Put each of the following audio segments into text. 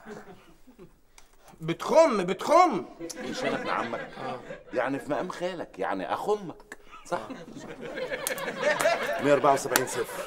بتخم بتخم مش انا ابن عمك يعني في مقام خالك يعني اخمك صح 174 صفر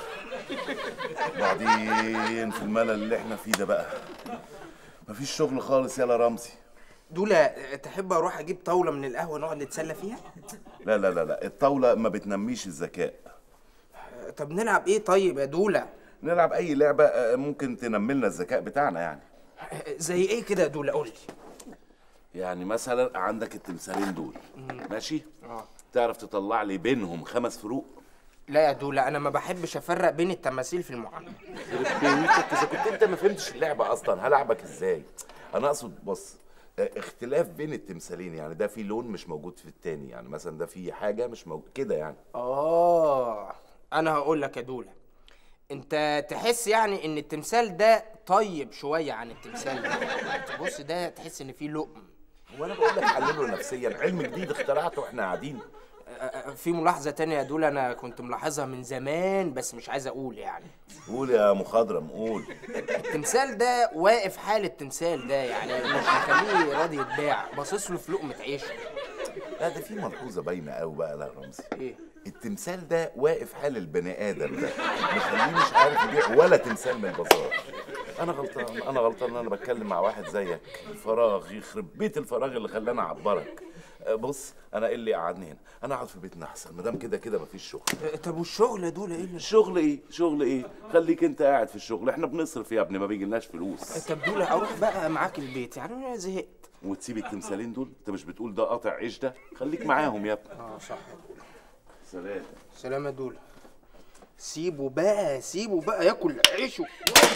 بعدين في الملل اللي احنا فيه ده بقى مفيش شغل خالص يلا رمزي دولا تحب اروح اجيب طاوله من القهوه نقعد نتسلى فيها لا لا لا لا الطاولة ما بتنميش الذكاء طب نلعب ايه طيب يا دولا نلعب أي لعبة آه، ممكن تنملنا الذكاء بتاعنا يعني زي ايه كده يا دولا قول لي يعني مثلا عندك التمثالين دول ماشي اه تعرف تطلع لي بينهم خمس فروق لا يا دولا انا ما بحبش افرق بين التماثيل في المعامله يخرب بيتك اذا كنت انت ما فهمتش اللعبه اصلا هلعبك ازاي انا اقصد بص آه، اختلاف بين التمثالين يعني ده في لون مش موجود في التاني يعني مثلا ده في حاجه مش موجود كده يعني اه انا هقول لك يا دولا انت تحس يعني ان التمثال ده طيب شويه عن التمثال ده بص ده تحس ان فيه لقم وانا بقول لك حلله نفسيا علم جديد اخترعته واحنا قاعدين في ملاحظه تانية يا دولا انا كنت ملاحظها من زمان بس مش عايز اقول يعني قول يا مخضرم قول التمثال ده واقف حال التمثال ده يعني مش مخليه راضي يتباع باصص له في لقمه عيشه لا ده في ملحوظة باينة قوي بقى لا رمزي ايه التمثال ده واقف حال البني آدم ده مخليه مش عارف يبيع ولا تمثال من البازار انا غلطان انا غلطان ان انا بتكلم مع واحد زيك الفراغ يخرب بيت الفراغ اللي خلاني اعبرك أه، بص انا ايه اللي قعدني هنا انا اقعد في بيتنا احسن ما دام كده كده مفيش شغل طب والشغل يا دولا ايه اللي الشغل ايه شغل ايه خليك انت قاعد في الشغل احنا بنصرف يا ابني ما بيجيلناش فلوس طب دولا اروح بقى معاك البيت يعني انا زهقت وتسيب التمثالين دول انت مش بتقول ده قاطع عيش ده خليك معاهم يا ابني اه صح سلام سلام يا دولا سيبه بقى سيبه بقى ياكل عيشه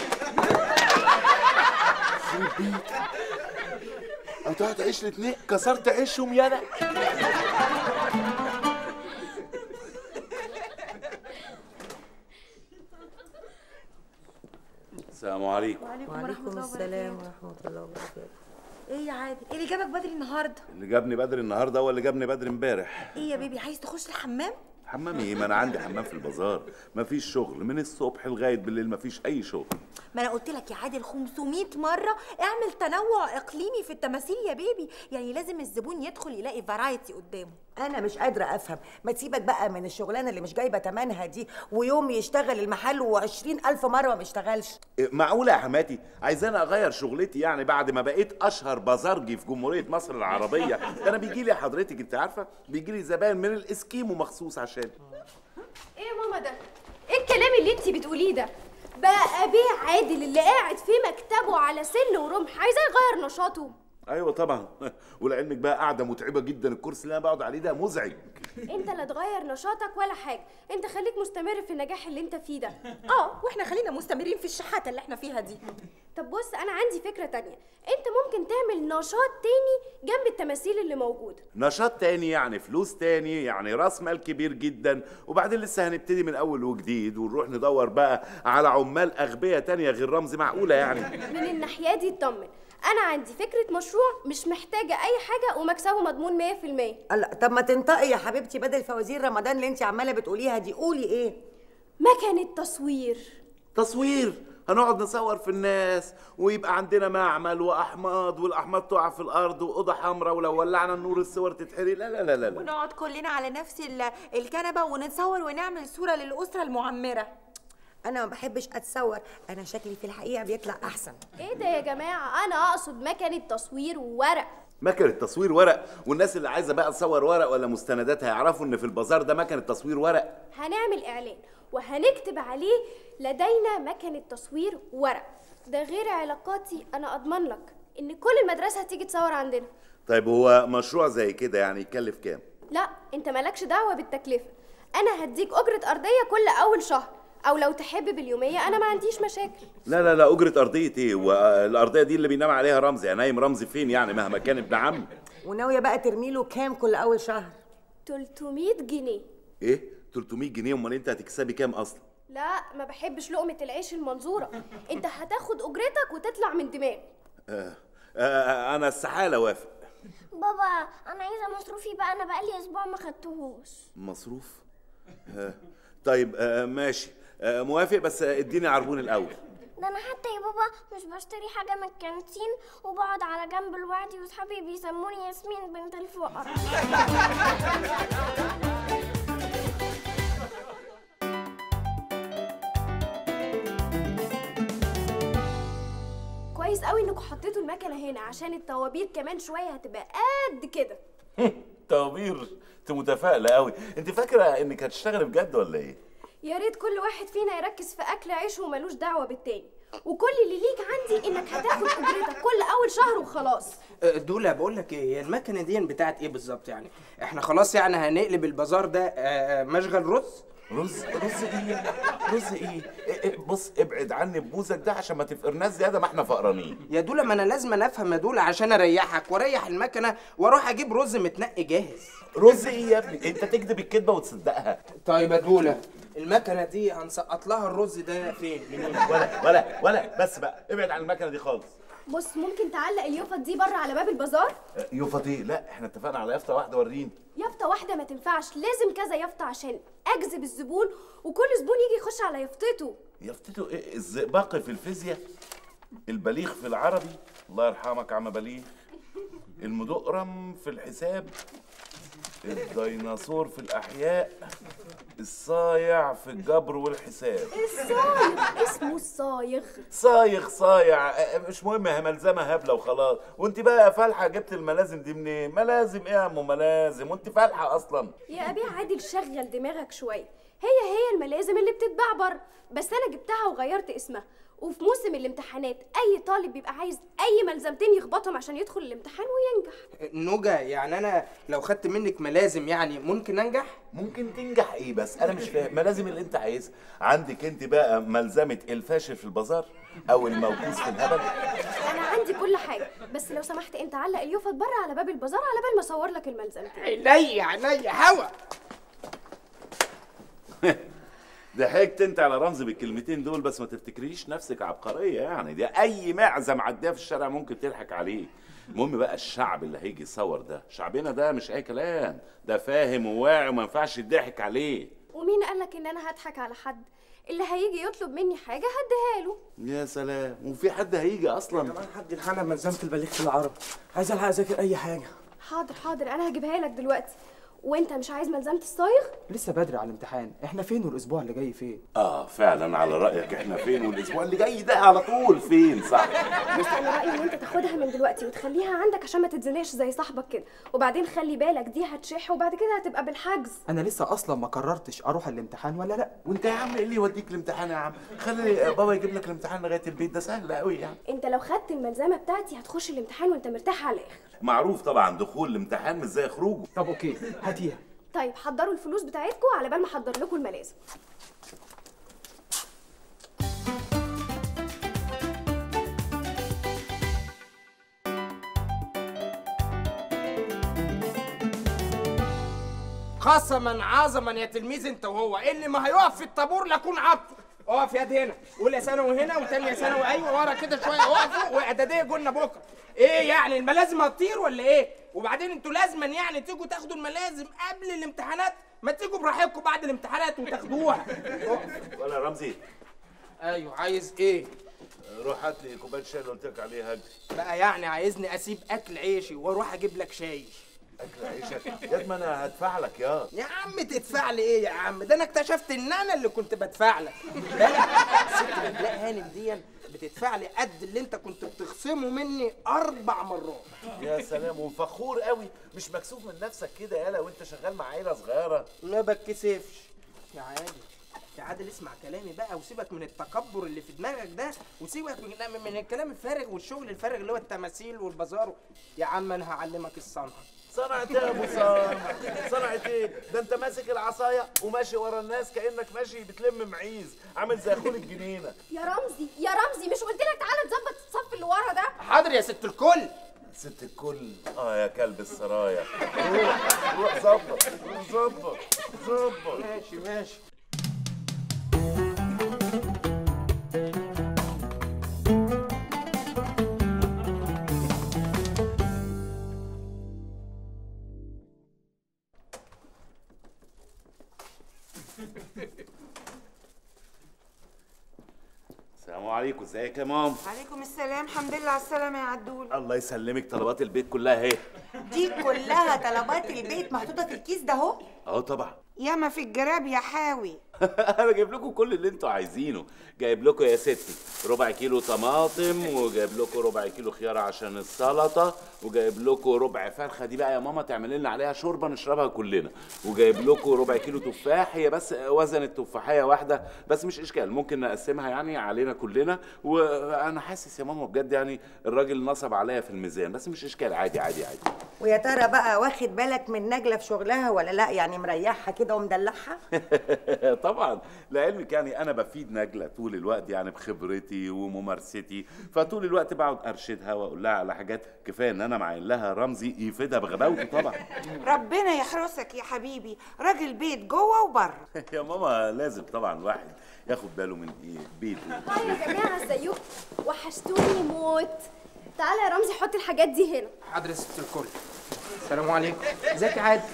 هتقعد عيش الاتنين كسرت عيشهم يالا السلام عليكم وعليكم السلام ورحمة الله وبركاته ايه يا عادل ايه اللي جابك بدري النهارده اللي جابني بدري النهارده هو اللي جابني بدري امبارح ايه يا بيبي عايز تخش الحمام حمام ايه ما انا عندي حمام في البازار مفيش شغل من الصبح لغايه بالليل مفيش اي شغل ما انا قلت لك يا عادل 500 مره اعمل تنوع اقليمي في التماثيل يا بيبي يعني لازم الزبون يدخل يلاقي فرايتي قدامه انا مش قادره افهم ما تسيبك بقى من الشغلانه اللي مش جايبه تمنها دي ويوم يشتغل المحل وعشرين الف مره ما يشتغلش إيه، معقوله يا حماتي عايزاني اغير شغلتي يعني بعد ما بقيت اشهر بازارجي في جمهوريه مصر العربيه ده انا بيجي لي حضرتك انت عارفه بيجي لي زباين من الاسكيمو مخصوص عشان ايه يا ماما ده؟ ايه الكلام اللي انتي بتقوليه ده؟ بقى بيه عادل اللي قاعد في مكتبه على سن ورمح عايزاه يغير نشاطه ايوه طبعا ولعلمك بقى قاعده متعبه جدا الكرسي اللي انا بقعد عليه ده مزعج انت لا تغير نشاطك ولا حاجه انت خليك مستمر في النجاح اللي انت فيه ده اه واحنا خلينا مستمرين في الشحاته اللي احنا فيها دي طب بص انا عندي فكره تانية انت ممكن تعمل نشاط تاني جنب التماثيل اللي موجوده نشاط تاني يعني فلوس تاني يعني راس مال كبير جدا وبعدين لسه هنبتدي من اول وجديد ونروح ندور بقى على عمال اغبياء تانية غير رمزي معقوله يعني من الناحيه دي اطمن انا عندي فكره مشروع مش محتاجه اي حاجه ومكسبه مضمون 100% الله طب ما تنطقي يا حبيبتي بدل فوازير رمضان اللي انت عماله بتقوليها دي قولي ايه مكنه تصوير تصوير هنقعد نصور في الناس ويبقى عندنا معمل واحماض والاحماض تقع في الارض واوضه حمراء ولو ولعنا النور الصور تتحرق لا لا لا لا, لا. ونقعد كلنا على نفس ال- الكنبه ونتصور ونعمل صوره للاسره المعمره انا ما بحبش اتصور انا شكلي في الحقيقه بيطلع احسن ايه ده يا جماعه انا اقصد مكنه تصوير وورق مكنة تصوير ورق والناس اللي عايزه بقى تصور ورق ولا مستندات هيعرفوا ان في البازار ده مكنة تصوير ورق هنعمل اعلان وهنكتب عليه لدينا مكنه تصوير ورق ده غير علاقاتي انا اضمن لك ان كل المدرسه هتيجي تصور عندنا طيب هو مشروع زي كده يعني يكلف كام لا انت مالكش دعوه بالتكلفه انا هديك اجره ارضيه كل اول شهر او لو تحب باليوميه انا ما عنديش مشاكل لا لا لا اجرة ارضية ايه والارضية دي اللي بينام عليها رمزي انا نايم رمزي فين يعني مهما كان ابن عمي وناويه بقى ترمي له كام كل اول شهر 300 جنيه ايه 300 جنيه امال انت هتكسبي كام اصلا لا ما بحبش لقمه العيش المنظوره انت هتاخد اجرتك وتطلع من دماغي آه آه انا استحالة وافق بابا انا عايزه مصروفي بقى انا بقالي اسبوع ما خدتهوش مصروف آه طيب آه ماشي آه موافق بس اديني عربون الاول ده انا حتى يا بابا مش بشتري حاجه من الكانتين وبقعد على جنب لوحدي واصحابي بيسموني ياسمين بنت الفقراء كويس قوي انكم حطيتوا المكنه هنا عشان الطوابير كمان شويه هتبقى قد كده طوابير انت متفائله قوي انت فاكره انك هتشتغلي بجد ولا ايه يا ريت كل واحد فينا يركز في اكل عيشه وملوش دعوه بالتاني وكل اللي ليك عندي انك هتاخد اجرتك كل اول شهر وخلاص أه، دولة بقول لك ايه هي المكنه دي بتاعت ايه بالظبط يعني احنا خلاص يعني هنقلب البازار ده أه، مشغل رز رز رز ايه رز ايه إيه- إيه، بص ابعد عني ببوزك ده عشان ما تفقرناش زياده ما احنا فقرانين يا دولة ما انا لازم أنا افهم يا دولة عشان اريحك واريح المكنه واروح اجيب رز متنقي جاهز رز ايه يا ابني انت تكذب الكذبه وتصدقها طيب يا دولة المكنه دي هنسقط لها الرز ده فين منين ولا ولا ولا بس بقى ابعد عن المكنه دي خالص بص ممكن تعلق اليوفط دي بره على باب البازار يوفط ايه لا احنا اتفقنا على يافطه واحده وريني يافطه واحده ما تنفعش لازم كذا يافطه عشان اجذب الزبون وكل زبون يجي يخش على يافطته يافطته ايه الزئبق في الفيزياء البليغ في العربي الله يرحمك عم بليغ المدقرم في الحساب الديناصور في الاحياء الصايع في الجبر والحساب الصايغ اسمه الصايغ صايغ صايع اه، مش مهم هي ملزمه هبله وخلاص وانت بقى يا فالحه جبت الملازم دي منين ملازم ايه يا ام ملازم وانت فالحه اصلا يا ابي عادل شغل دماغك شويه هي هي الملازم اللي بتتباع بره بس انا جبتها وغيرت اسمها وفي موسم الامتحانات اي طالب بيبقى عايز اي ملزمتين يخبطهم عشان يدخل الامتحان وينجح نوجا يعني انا لو خدت منك ملازم يعني ممكن انجح ممكن تنجح ايه بس انا مش فاهم ملازم اللي انت عايزها عندك انت بقى ملزمه الفاشل في البازار او الموكوس في الهبل انا عندي كل حاجه بس لو سمحت انت علق اليوفط بره على باب البازار على بال ما اصور لك الملزمتين عينيا عينيا هوا ضحكت انت على رمز بالكلمتين دول بس ما تفتكريش نفسك عبقريه يعني دي اي معزه معديه في الشارع ممكن تضحك عليه المهم بقى الشعب اللي هيجي يصور ده شعبنا ده مش اي كلام ده فاهم وواعي وما ينفعش يضحك عليه ومين قالك ان انا هضحك على حد اللي هيجي يطلب مني حاجه هديها له يا سلام وفي حد هيجي اصلا كمان حد الحالة ملزمة البليغ في العرب عايز الحق اذاكر اي حاجة حاضر حاضر انا هجيبها لك دلوقتي وانت مش عايز ملزمه الصايغ لسه بدري على الامتحان احنا فين والاسبوع اللي جاي فين اه فعلا على رايك احنا فين والاسبوع اللي جاي ده على طول فين صح بص انا رايي ان انت تاخدها من دلوقتي وتخليها عندك عشان ما تتزنقش زي صاحبك كده وبعدين خلي بالك دي هتشح وبعد كده هتبقى بالحجز انا لسه اصلا ما قررتش اروح الامتحان ولا لا وانت يا عم ايه اللي يوديك الامتحان يا عم خلي بابا يجيب لك الامتحان لغايه البيت ده سهل قوي يعني انت لو خدت الملزمه بتاعتي هتخش الامتحان وانت مرتاح على الاخر معروف طبعا دخول الامتحان مش زي خروجه طب اوكي هاتيها طيب حضروا الفلوس بتاعتكم على بال ما احضر لكم الملازم قسما عظما يا تلميذ انت وهو اللي ما هيقف في الطابور لاكون عبده اقف يد هنا اولى ثانوي هنا وثانيه ثانوي ايوه ورا كده شويه اقفوا واعداديه قلنا بكره ايه يعني الملازم هتطير ولا ايه وبعدين انتوا لازما يعني تيجوا تاخدوا الملازم قبل الامتحانات ما تيجوا براحتكم بعد الامتحانات وتاخدوها اقف. ولا رمزي ايوه عايز ايه روح هات لي كوبايه الشاي اللي قلت لك عليها هجري بقى يعني عايزني اسيب اكل عيشي واروح اجيب لك شاي اكل عيشك يا ما انا هدفع لك يا يا عم تدفع لي ايه يا عم ده انا اكتشفت ان انا اللي كنت بدفع لك الست نجلاء هانم دي بتدفع لي قد اللي انت كنت بتخصمه مني اربع مرات يا سلام وفخور قوي مش مكسوف من نفسك كده يالا وانت شغال مع عيله صغيره ما بتكسفش يا عادل يا عادل اسمع كلامي بقى وسيبك من التكبر اللي في دماغك ده وسيبك من, من الكلام الفارغ والشغل الفارغ اللي هو التماثيل والبازار يا عم انا هعلمك الصنعه صنعت يا ابو صنع صنعت ايه ده انت ماسك العصايه وماشي ورا الناس كانك ماشي بتلم معيز عامل زي اخول الجنينه يا رمزي يا رمزي مش قلت لك تعالى تظبط الصف اللي ورا ده حاضر يا ست الكل ست الكل اه يا كلب السرايا روح روح ظبط ظبط ظبط ماشي ماشي السلام عليكم ازيك يا مام عليكم السلام الحمد لله على السلامة يا عدول الله يسلمك طلبات البيت كلها اهي دي كلها طلبات البيت محطوطه في الكيس ده اهو اه طبعا ياما في الجراب يا حاوي انا جايب لكم كل اللي انتوا عايزينه جايب لكم يا ستي ربع كيلو طماطم وجايب لكم ربع كيلو خيار عشان السلطه وجايب لكم ربع فرخه دي بقى يا ماما تعمل لنا عليها شوربه نشربها كلنا وجايب لكم ربع كيلو تفاح هي بس وزن التفاحيه واحده بس مش اشكال ممكن نقسمها يعني علينا كلنا وانا حاسس يا ماما بجد يعني الراجل نصب عليا في الميزان بس مش اشكال عادي عادي عادي ويا ترى بقى واخد بالك من نجله في شغلها ولا لا يعني مريحها كده ومدلعها طبعا لعلمك يعني انا بفيد نجله طول الوقت يعني بخبرتي وممارستي فطول الوقت بقعد ارشدها واقول لها على حاجات كفايه ان انا معين لها رمزي يفيدها بغباوته طبعا ربنا يحرسك يا حبيبي راجل بيت جوه وبره يا ماما لازم طبعا الواحد ياخد باله من ايه بيته هاي يا جماعه ازيكم وحشتوني موت تعالى يا رمزي حط الحاجات دي هنا حضرة ست الكل السلام عليكم ازيك يا عادل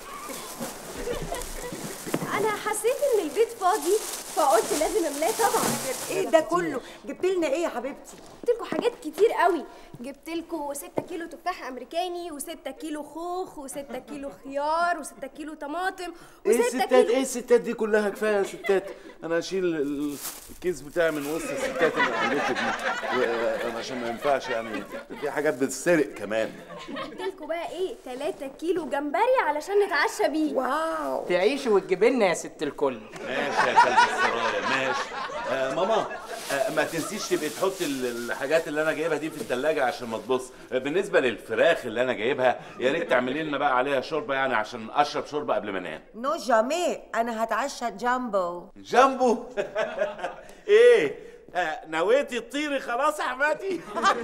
انا حسيت ان البيت فاضي فقلت لازم املاه طبعا ايه ده كله جبت لنا ايه يا حبيبتي جبت لكم حاجات كتير قوي جبت لكم 6 كيلو تفاح امريكاني و6 كيلو خوخ و6 كيلو خيار و6 كيلو طماطم ايه و6 الستات كيلو ايه الستات دي كلها كفايه يا ستات انا اشيل ال- الكيس بتاعي من وسط الستات اللي عملتها دي و- عشان ما ينفعش يعني في حاجات بتتسرق كمان جبت لكم بقى ايه 3 كيلو جمبري علشان نتعشى بيه واو تعيشي وتجيبي لنا يا ست الكل ماشي يا كلب السرايا ماشي آه ماما آه ما تنسيش تبقي تحطي ال- الحاجات اللي انا جايبها دي في الثلاجه عشان ما تبص آه بالنسبه للفراخ اللي انا جايبها يا ريت تعملي لنا بقى عليها شوربه يعني عشان اشرب شوربه قبل ما انام نو جامي انا هتعشى جامبو جنبه ايه آه نويتي تطيري خلاص يا حماتي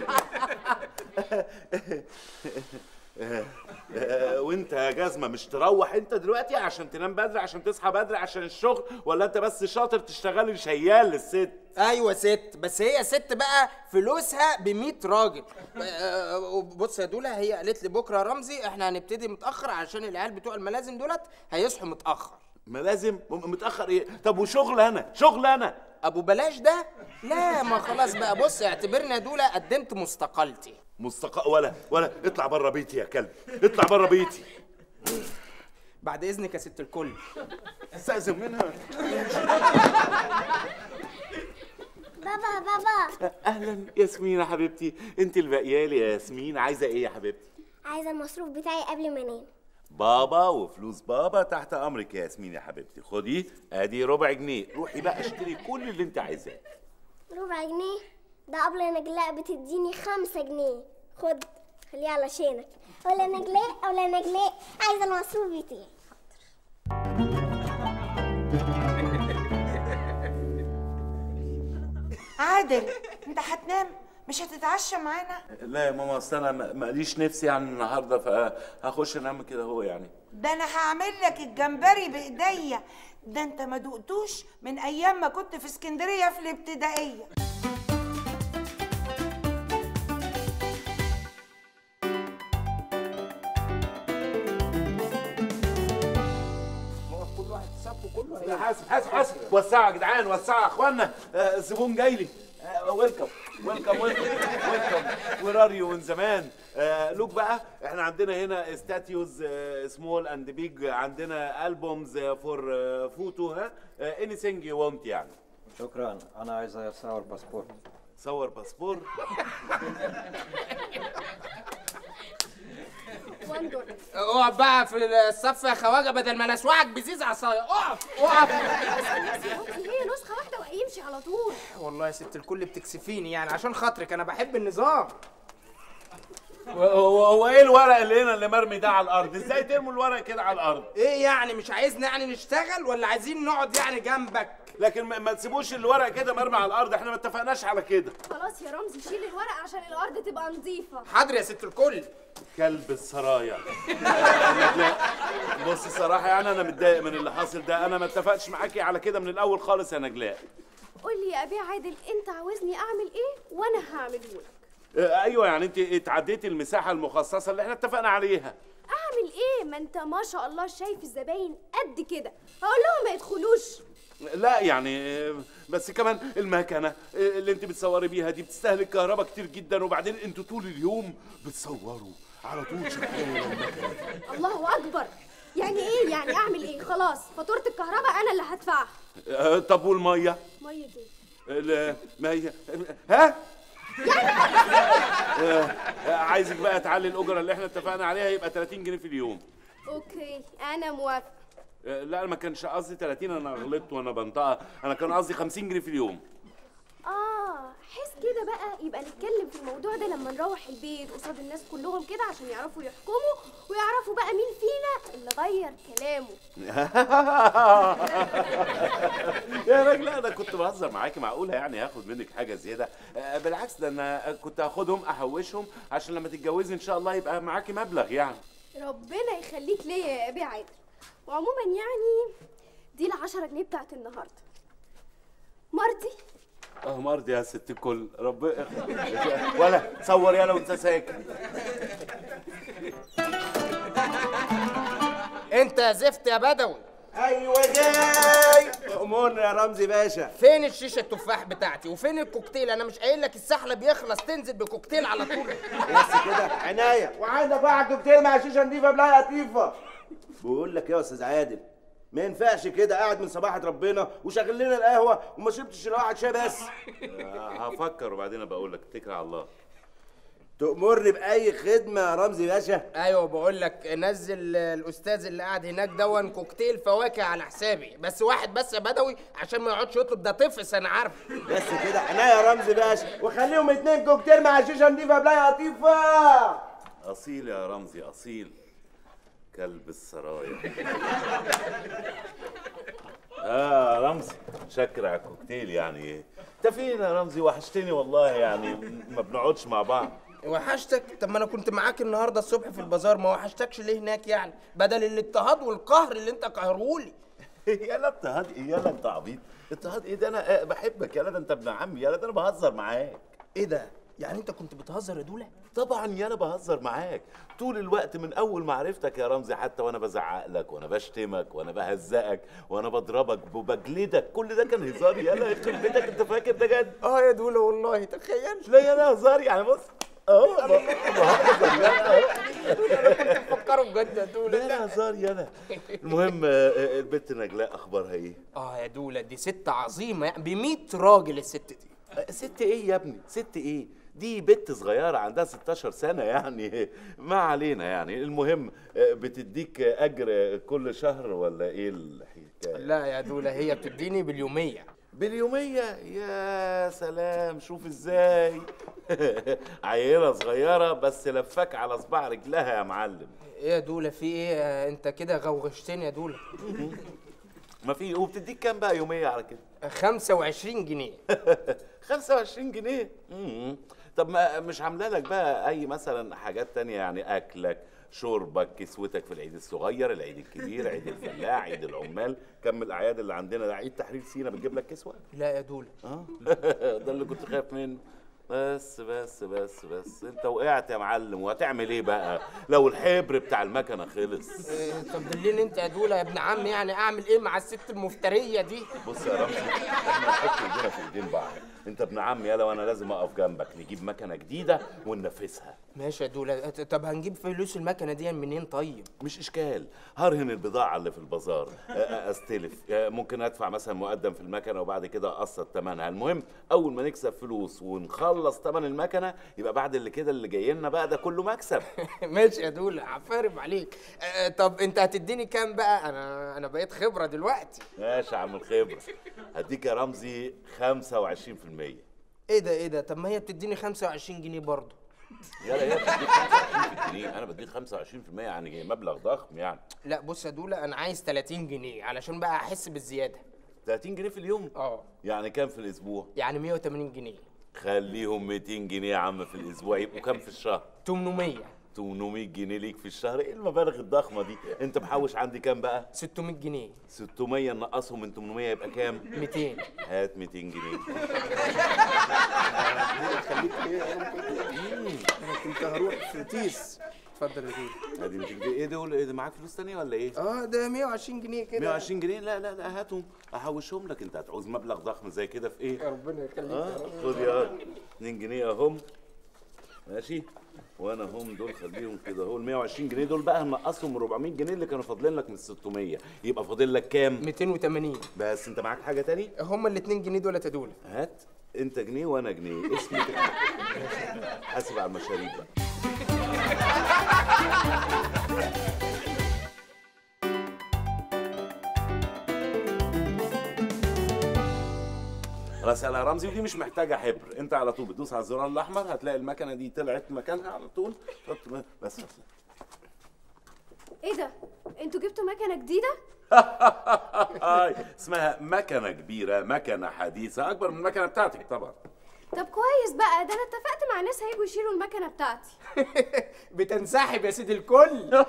آه، آه، وانت يا جزمه مش تروح انت دلوقتي عشان تنام بدري عشان تصحى بدري عشان الشغل ولا انت بس شاطر تشتغلي شيال للست ايوه ست بس هي ست بقى فلوسها ب 100 راجل آه، بص يا دولا هي قالت لي بكره يا رمزي احنا هنبتدي متاخر عشان العيال بتوع الملازم دولت هيصحوا متاخر ما لازم م- متاخر ايه طب وشغل انا شغل انا ابو بلاش ده لا ما خلاص بقى بص اعتبرني يا دولا قدمت مستقالتي مستق ولا ولا اطلع بره بيتي يا كلب اطلع بره بيتي بعد اذنك يا ست الكل استاذن منها بابا بابا اهلا ياسمين يا حبيبتي انت البقيالي يا ياسمين عايزه ايه يا حبيبتي عايزة المصروف بتاعي قبل ما انام بابا وفلوس بابا تحت امرك يا ياسمين يا حبيبتي خدي ادي ربع جنيه روحي بقى اشتري كل اللي انت عايزاه ربع جنيه ده قبل نجلاء بتديني خمسة جنيه خد خليه علشانك ولا نجلاء ولا نجلاء عايزة المصروف بتاعي عادل انت هتنام مش هتتعشى معانا لا يا ماما اصل انا ما- ماليش نفسي يعني النهارده فهخش انام كده هو يعني ده انا هعمل لك الجمبري بايديا ده انت ما دقتوش من ايام ما كنت في اسكندريه في الابتدائيه كل واحد صفه كله لا حاسب حاسب حاسب وسعوا يا جدعان وسعوا يا اخوانا آه، الزبون جاي لي ويلكم ويلكم ويلكم ويلكم وير ار يو من زمان آه، لوك بقى احنا عندنا هنا ستاتيوز سمول اند بيج عندنا البومز فور فوتو ها اني ثينج يو وونت يعني شكرا انا عايز اصور باسبور صور باسبور وان دولار اقف بقى في الصف يا خواجه بدل ما نسوعك بزيز عصايه اقف اقف هي نسخه واحده وهيمشي على طول والله يا ست الكل بتكسفيني يعني عشان خاطرك انا بحب النظام هو هو ايه الورق اللي هنا اللي مرمي ده على الارض ازاي ترموا الورق كده على الارض ايه يعني مش عايزنا يعني نشتغل ولا عايزين نقعد يعني جنبك لكن ما ما تسيبوش الورق كده مرمي على الارض احنا ما اتفقناش على كده خلاص يا رمزي شيل الورق عشان الارض تبقى نظيفه حاضر يا ست الكل كلب السرايا لا بص الصراحه يعني انا متضايق من اللي حاصل ده انا ما اتفقتش معاكي على كده من الاول خالص يا نجلاء قول لي يا ابي عادل انت عاوزني اعمل ايه وانا هعمله لك آه، ايوه يعني انت اتعديتي المساحه المخصصه اللي احنا اتفقنا عليها اعمل ايه ما انت ما شاء الله شايف الزباين قد كده هقول لهم ما يدخلوش لا يعني بس كمان المكنه اللي انت بتصوري بيها دي بتستهلك كهرباء كتير جدا وبعدين انتوا طول اليوم بتصوروا على طول شغاله المكنه دي. الله اكبر يعني ايه يعني اعمل ايه خلاص فاتوره الكهرباء انا اللي هدفعها آه، طب والميه ميه ايه ال- ما هي ها آه، عايزك بقى تعلي الاجره اللي احنا اتفقنا عليها يبقى 30 جنيه في اليوم اوكي انا موافق آه، لا ما كانش قصدي 30 انا غلطت وانا بنطقها انا كان قصدي 50 جنيه في اليوم اه حس كده بقى يبقى نتكلم في الموضوع ده لما نروح البيت قصاد الناس كلهم كده عشان يعرفوا يحكموا ويعرفوا بقى مين فينا اللي غير كلامه يا راجل انا كنت بهزر معاكي معقوله يعني هاخد منك حاجه زياده آه، بالعكس ده انا كنت هاخدهم احوشهم عشان لما تتجوزي ان شاء الله يبقى معاكي مبلغ يعني ربنا يخليك ليا يا ابي عادل وعموما يعني دي العشرة جنيه بتاعت النهارده مرضي اه مرضي يا ست الكل رب ولا صور يلا وانت ساكت انت يا زفت يا بدوي ايوه جاي امورنا يا رمزي باشا فين الشيشه التفاح بتاعتي وفين الكوكتيل انا مش قايل لك السحله بيخلص تنزل بكوكتيل على طول بس كده عناية وعندك واحد كوكتيل مع شيشه نضيفه بلا لطيفه بقول لك يا استاذ عادل ما ينفعش كده قاعد من صباحة ربنا وشغل لنا القهوة وما شربتش الا واحد شاي بس آه، هفكر وبعدين بقول لك اتكل على الله تأمرني بأي خدمة يا رمزي باشا ايوه بقول لك نزل الاستاذ اللي قاعد هناك دون كوكتيل فواكه على حسابي بس واحد بس يا بدوي عشان ما يقعدش يطلب ده طفس انا عارف بس كده عناية يا رمزي باشا وخليهم اتنين كوكتيل مع شيشة نضيفة بلا لطيفة اصيل يا رمزي اصيل كلب السرايا اه رمزي شكر على الكوكتيل يعني ايه انت فين يا رمزي وحشتني والله يعني ما بنقعدش مع بعض وحشتك طب ما انا كنت معاك النهارده الصبح في البازار ما وحشتكش ليه هناك يعني بدل الاضطهاد والقهر اللي انت قهرهولي يلا اضطهاد ايه يلا انت عبيط اضطهاد ايه ده انا آه، بحبك يلا ده انت ابن عمي يلا ده انا بهزر معاك ايه ده يعني انت كنت بتهزر يا دوله طبعا يلا بهزر معاك طول الوقت من اول ما عرفتك يا رمزي حتى وانا بزعق لك وانا بشتمك وانا بهزقك وانا بضربك وبجلدك كل ده كان هزار يلا يخرب بيتك انت فاكر ده جد اه يا دوله والله تخيل لا يلا هزار يعني بص اهو ب- بهزر يلا اهو فكروا بجد يا دوله لا لا هزار يلا المهم آه، آه، البت نجلاء اخبارها ايه اه يا دوله دي ست عظيمه يعني ب 100 راجل الست دي آه، ست ايه يا ابني ست ايه دي بنت صغيرة عندها 16 سنة يعني ما علينا يعني المهم آه، بتديك أجر كل شهر ولا إيه الحكاية؟ لا يا دوله هي بتديني باليوميه باليومية يا سلام شوف ازاي عيلة صغيرة بس لفاك على صباع رجلها يا معلم ايه يا دوله في ايه آه، انت كده غوغشتني يا دوله ما في وبتديك كام بقى يومية على كده؟ 25 جنيه 25 جنيه مم. طب ما مش عامله لك بقى اي مثلا حاجات تانية يعني اكلك شربك كسوتك في العيد الصغير العيد الكبير عيد الفلاح عيد العمال كم الاعياد اللي عندنا ده عيد تحرير سينا بتجيب لك كسوه لا يا دوله اه ده اللي كنت خايف منه بس بس بس بس انت وقعت يا معلم وهتعمل ايه بقى لو الحبر بتاع المكنه خلص إيه، طب دليني انت يا دوله يا ابن عمي يعني اعمل ايه مع الست المفتريه دي بص يا رمزي احنا نحط ايدينا في ايدين بعض انت ابن عمي يلا وانا لازم اقف جنبك نجيب مكنه جديده وننفذها ماشي يا دوله ط- طب هنجيب فلوس المكنه دي منين طيب مش اشكال هرهن البضاعه اللي في البازار أ- أ- استلف أ- ممكن ادفع مثلا مقدم في المكنه وبعد كده اقسط ثمنها المهم اول ما نكسب فلوس ونخلص ثمن المكنه يبقى بعد اللي كده اللي جاي لنا بقى ده كله مكسب ماشي يا دوله عفارم عليك آه، طب انت هتديني كام بقى انا انا بقيت خبره دلوقتي ماشي يا عم الخبره هديك يا رمزي 25% ايه ده ايه ده طب ما هي بتديني 25 جنيه برضه يلا يلا بديك 25 جنيه انا بديك 25% يعني مبلغ ضخم يعني لا بص يا دوله انا عايز 30 جنيه علشان بقى احس بالزياده 30 جنيه في اليوم اه يعني كام في الاسبوع يعني 180 جنيه خليهم 200 جنيه يا عم في الاسبوع يبقوا كام في الشهر 800 800 جنيه ليك في الشهر ايه المبالغ الضخمه دي انت محوش عندي كام بقى 600 جنيه 600 نقصهم من 800 يبقى كام 200 هات 200 جنيه انا كنت هروح في تيس اتفضل يا دولة ادي 200 جنيه ايه دول ايه ده معاك فلوس تانية ولا ايه اه ده 120 جنيه كده 120 جنيه لا لا لا هاتهم احوشهم لك انت هتعوز مبلغ ضخم زي كده في ايه ربنا يخليك اه يا رب. خد يا 2 جنيه اهم ماشي وانا هم دول خليهم كده اهو ال 120 جنيه دول بقى هنقصهم من 400 جنيه اللي كانوا فاضلين لك من 600 يبقى فاضل لك كام 280 بس انت معاك حاجه تاني هما ال 2 جنيه دول يا دولة هات انت جنيه وانا جنيه اسمك حاسب على المشاريب بقى خلاص يا رمزي ودي مش محتاجه حبر انت على طول بتدوس على الزرار الاحمر هتلاقي المكنه دي طلعت مكانها على طول حط بس بس ايه ده انتوا جبتوا مكنه جديده هاي اسمها مكنه كبيره مكنه حديثه اكبر من المكنه بتاعتك طبعا طب كويس بقى ده انا اتفقت مع ناس هيجوا يشيلوا المكنه بتاعتي بتنسحب يا سيدي الكل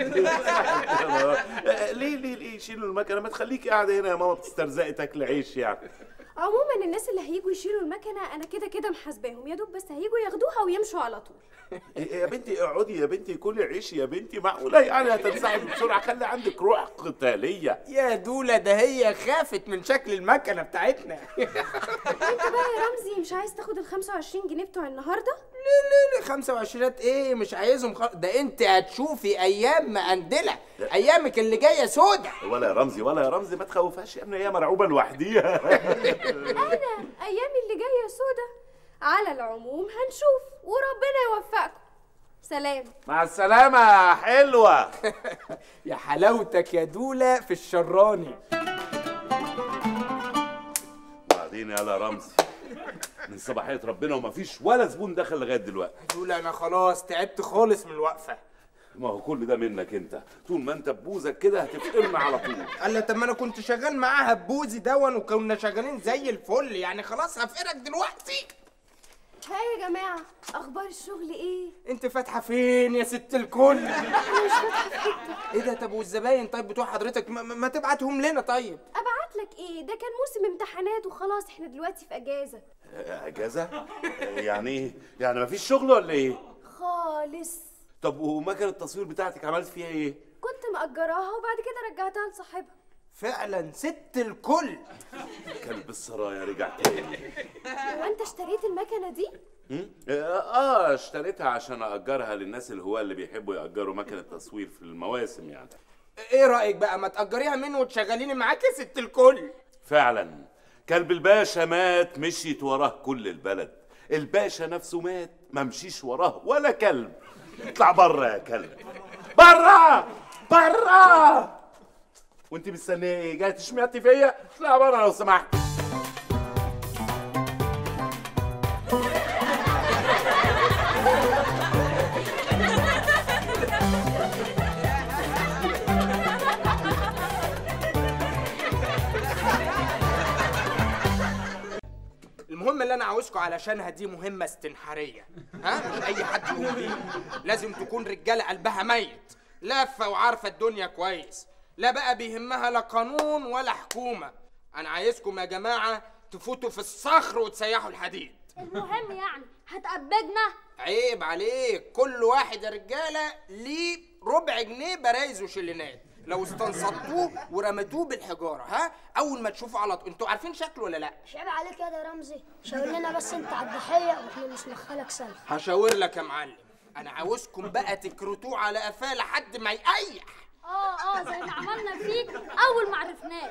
ليه ليه ليه شيلوا المكنه ما تخليكي قاعده هنا يا ماما بتسترزقي تاكل عيش يعني عموما الناس اللي هيجوا يشيلوا المكنه انا كده كده محاسباهم يا دوب بس هيجوا ياخدوها ويمشوا على طول يا بنتي اقعدي يا بنتي كلي عيش يا بنتي معقوله يعني هتنسحب بسرعه خلي عندك روح قتاليه يا دولة ده هي خافت من شكل المكنة بتاعتنا انت بقى يا رمزي مش عايز تاخد ال 25 جنيه بتوع النهارده لا لا لا 25 ايه مش عايزهم خل... ده انت هتشوفي ايام مقندله ايامك اللي جايه سودة ولا يا رمزي ولا يا رمزي ما تخوفهاش يا ابني هي مرعوبه لوحديها انا ايامي اللي جايه سودا على العموم هنشوف وربنا يوفقكم سلام مع السلامه يا حلوه يا حلاوتك يا دولة في الشراني وبعدين يا رمزي من صباحيه ربنا ومفيش ولا زبون دخل لغايه دلوقتي دولة انا خلاص تعبت خالص من الوقفة ما هو كل ده منك انت طول ما انت ببوزك كده هتفقرنا على طول قال لي طب ما انا كنت شغال معاها ببوزي دون وكنا شغالين زي الفل يعني خلاص هفقرك دلوقتي ها يا جماعه اخبار الشغل ايه انت فاتحه فين يا ست الكل انا مش فاتحه في حته ايه ده طب والزباين طيب بتوع حضرتك ما, ما ما تبعتهم لنا طيب ابعت لك ايه ده كان موسم امتحانات وخلاص احنا دلوقتي في اجازه اجازه يعني ايه يعني مفيش شغل ولا ايه خالص طب ومكنه التصوير بتاعتك عملت فيها ايه كنت مأجراها وبعد كده رجعتها لصاحبها فعلا ست الكل كلب السرايا رجع تاني هو انت اشتريت المكنه دي هم؟ اه اشتريتها عشان اجرها للناس الهواة اللي بيحبوا ياجروا مكنه تصوير في المواسم يعني ايه رايك بقى ما تاجريها منه وتشغليني معاك يا ست الكل فعلا كلب الباشا مات مشيت وراه كل البلد الباشا نفسه مات ما مشيش وراه ولا كلب اطلع بره يا كلب بره بره وانت مستنيه ايه جاي تشمعتي فيا اطلع بره لو سمحت المهم اللي انا عاوزكم علشانها دي مهمه استنحاريه ها مش اي حد يقوم بيها لازم تكون رجاله قلبها ميت لافه وعارفه الدنيا كويس لا بقى بيهمها لا قانون ولا حكومه انا عايزكم يا جماعه تفوتوا في الصخر وتسيحوا الحديد المهم يعني هتقبضنا عيب عليك كل واحد يا رجاله ليه ربع جنيه برايز وشلينات لو استنصدتوه ورميتوه بالحجاره ها اول ما تشوفوا على طول انتوا عارفين شكله ولا لا مش عيب عليك يا ده رمزي شاور لنا بس انت على الضحيه واحنا مش ندخلك سنه هشاور لك يا معلم انا عاوزكم بقى تكرتوه على قفاه لحد ما يقيح اه اه زي ما عملنا فيك اول ما عرفناك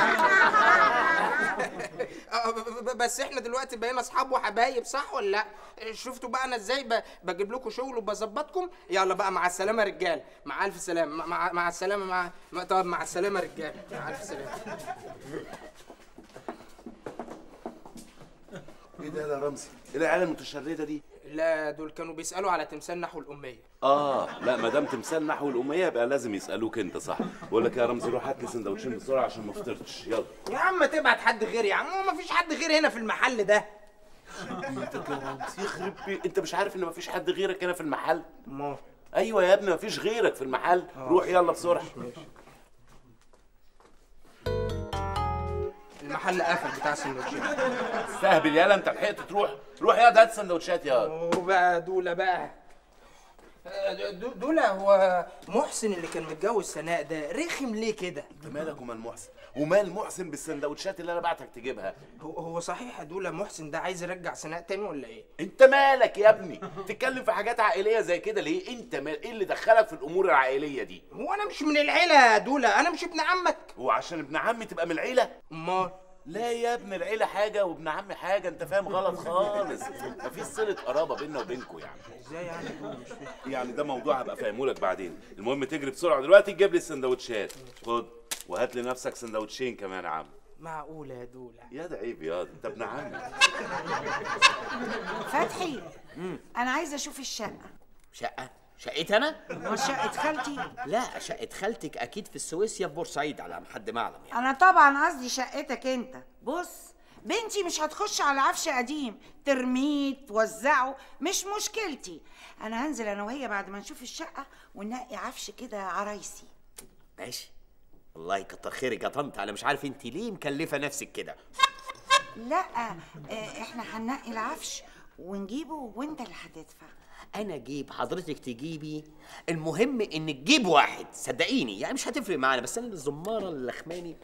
آه، ب- ب- بس احنا دلوقتي بقينا اصحاب وحبايب صح ولا لا شفتوا بقى انا ازاي ب- بجيب لكم شغل وبظبطكم يلا بقى مع السلامه يا رجال مع الف سلامه مع- مع, مع السلامه مع مع- طب مع السلامه يا رجال مع الف سلامه ايه ده يا رمزي ايه العيال المتشرده دي لا دول كانوا بيسالوا على تمثال نحو الاميه اه لا ما دام تمثال نحو الاميه يبقى لازم يسالوك انت صح بقول لك يا رمزي روح هات لي سندوتشين بسرعه عشان ما فطرتش يلا يا عم تبعت حد غيري يا عم هو مفيش حد غير هنا في المحل ده بيتك يا رمزي يخرب بي انت مش عارف ان مفيش حد غيرك هنا في المحل ما ايوه يا ابني مفيش غيرك في المحل روح يلا بسرعه المحل قفل بتاع السندوتشات استهبل يالا انت لحقت تروح روح يا هات سندوتشات يا وبقى دول بقى آه، دو- دول هو محسن اللي كان متجوز سناء ده رخم ليه كده انت مالك ومال محسن ومال محسن بالسندوتشات اللي انا بعتك تجيبها هو هو صحيح يا دولا محسن ده عايز يرجع سناء تاني ولا ايه انت مالك يا ابني تتكلم في حاجات عائليه زي كده ليه انت مال ايه اللي دخلك في الامور العائليه دي هو انا مش من العيله يا دولا انا مش ابن عمك هو عشان ابن عمي تبقى من العيله امال لا يا ابن العيله حاجه وابن عمي حاجه انت فاهم غلط خالص مفيش صله قرابه بيننا وبينكم يعني ازاي يعني يا دولا مش فاهم يعني ده موضوع هبقى فاهمه لك بعدين المهم تجري بسرعه دلوقتي تجيب لي السندوتشات خد وهات لنفسك سندوتشين كمان يا عم معقوله يا دولا يا ده عيب يا انت ابن عمي فتحي انا عايزه اشوف الشقه شقة شقتي أنا؟ هو شقه خالتي لا شقة خالتك أكيد في السويس يا في بورسعيد على ما حد ما أعلم يعني انا طبعا قصدي شقتك انت بص بنتي مش هتخش على عفش قديم ترميه توزعه مش مشكلتي انا هنزل انا وهي بعد ما نشوف الشقه وننقي عفش كده عرايسي ماشي والله كتر خيرك يا طنط أنا مش عارف أنت ليه مكلفة نفسك كده لا آه، احنا هننقي العفش ونجيبه وانت اللي هتدفع أنا أجيب حضرتك تجيبي المهم إن تجيب واحد صدقيني يعني مش هتفرق معانا بس أنا الزمارة اللخماني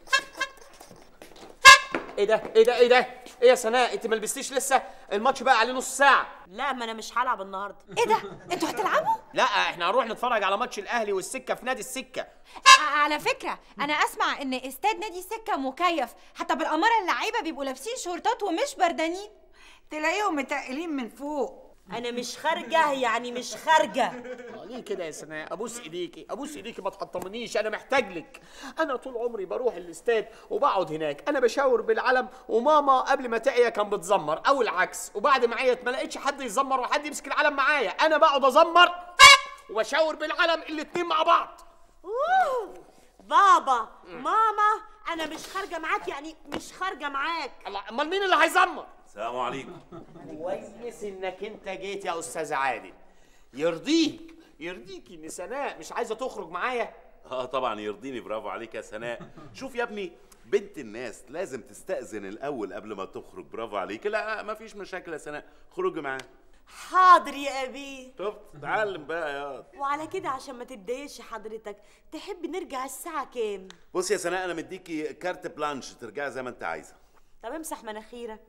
ايه ده ايه ده ايه ده ايه يا سناء انت ما لبستيش لسه الماتش بقى عليه نص ساعه لا ما انا مش هلعب النهارده ايه ده انتوا هتلعبوا لا احنا هنروح نتفرج على ماتش الاهلي والسكه في نادي السكه ع- على فكره انا اسمع ان استاد نادي السكه مكيف حتى بالاماره اللعيبه بيبقوا لابسين شورتات ومش بردانين تلاقيهم متقلين من فوق انا مش خارجه يعني مش خارجه آه، ليه كده يا سناء ابوس ايديكي ابوس ايديكي ما تحطمنيش انا محتاج لك انا طول عمري بروح الاستاد وبقعد هناك انا بشاور بالعلم وماما قبل ما تعيا كان بتزمر او العكس وبعد ما عيت ما لقيتش حد يزمر وحد يمسك العلم معايا انا بقعد ازمر وبشاور بالعلم الاتنين مع بعض أوه. بابا ماما انا مش خارجه معاك يعني مش خارجه معاك الله امال مين اللي هيزمر السلام عليكم كويس انك انت جيت يا استاذ عادل يرضيك يرضيك ان سناء مش عايزه تخرج معايا اه طبعا يرضيني برافو عليك يا سناء شوف يا ابني بنت الناس لازم تستأذن الأول قبل ما تخرج برافو عليك لا مفيش مشاكل يا سناء خرجي معاه حاضر يا ابي شفت اتعلم بقى يا وعلى كده عشان ما تتضايقش حضرتك تحب نرجع الساعه كام بص يا سناء انا مديكي كارت بلانش ترجعي زي ما انت عايزه طب امسح مناخيرك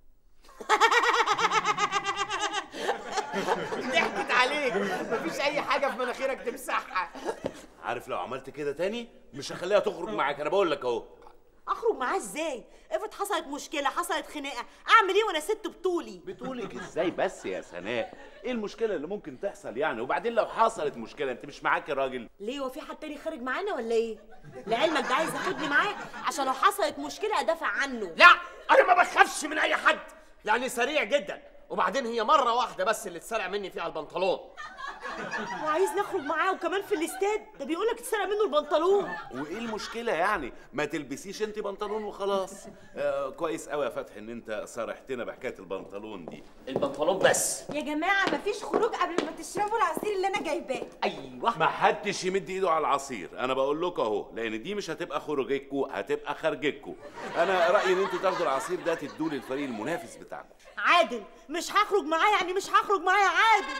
ضحكت عليك مفيش اي حاجه في مناخيرك تمسحها عارف لو عملت كده تاني مش هخليها تخرج معاك انا بقول لك اهو اخرج معاه ازاي افرض حصلت مشكله حصلت خناقه اعمل ايه وانا ست بطولي بتقولك ازاي بس يا سناء ايه المشكله اللي ممكن تحصل يعني وبعدين لو حصلت مشكله انت مش معاك راجل ليه هو في حد تاني خارج معانا ولا ايه لعلمك ده عايز ياخدني معاه عشان لو حصلت مشكله ادافع عنه لا انا ما بخافش من اي حد يعني سريع جدا وبعدين هي مره واحده بس اللي اتسرق مني فيها البنطلون وعايز نخرج معاه وكمان في الاستاد ده بيقول لك اتسرق منه البنطلون وايه المشكله يعني ما تلبسيش انت بنطلون وخلاص آه كويس قوي يا فتحي ان انت صارحتنا بحكايه البنطلون دي البنطلون بس يا جماعه مفيش خروج قبل ما تشربوا العصير اللي انا جايباه ايوه ما حدش يمد ايده على العصير انا بقول لكم اهو لان دي مش هتبقى خروجتكم هتبقى خارجتكم انا رايي ان انتوا تاخدوا العصير ده تدوه للفريق المنافس بتاعكم عادل مش هخرج معاه يعني مش هخرج معاه يا عادل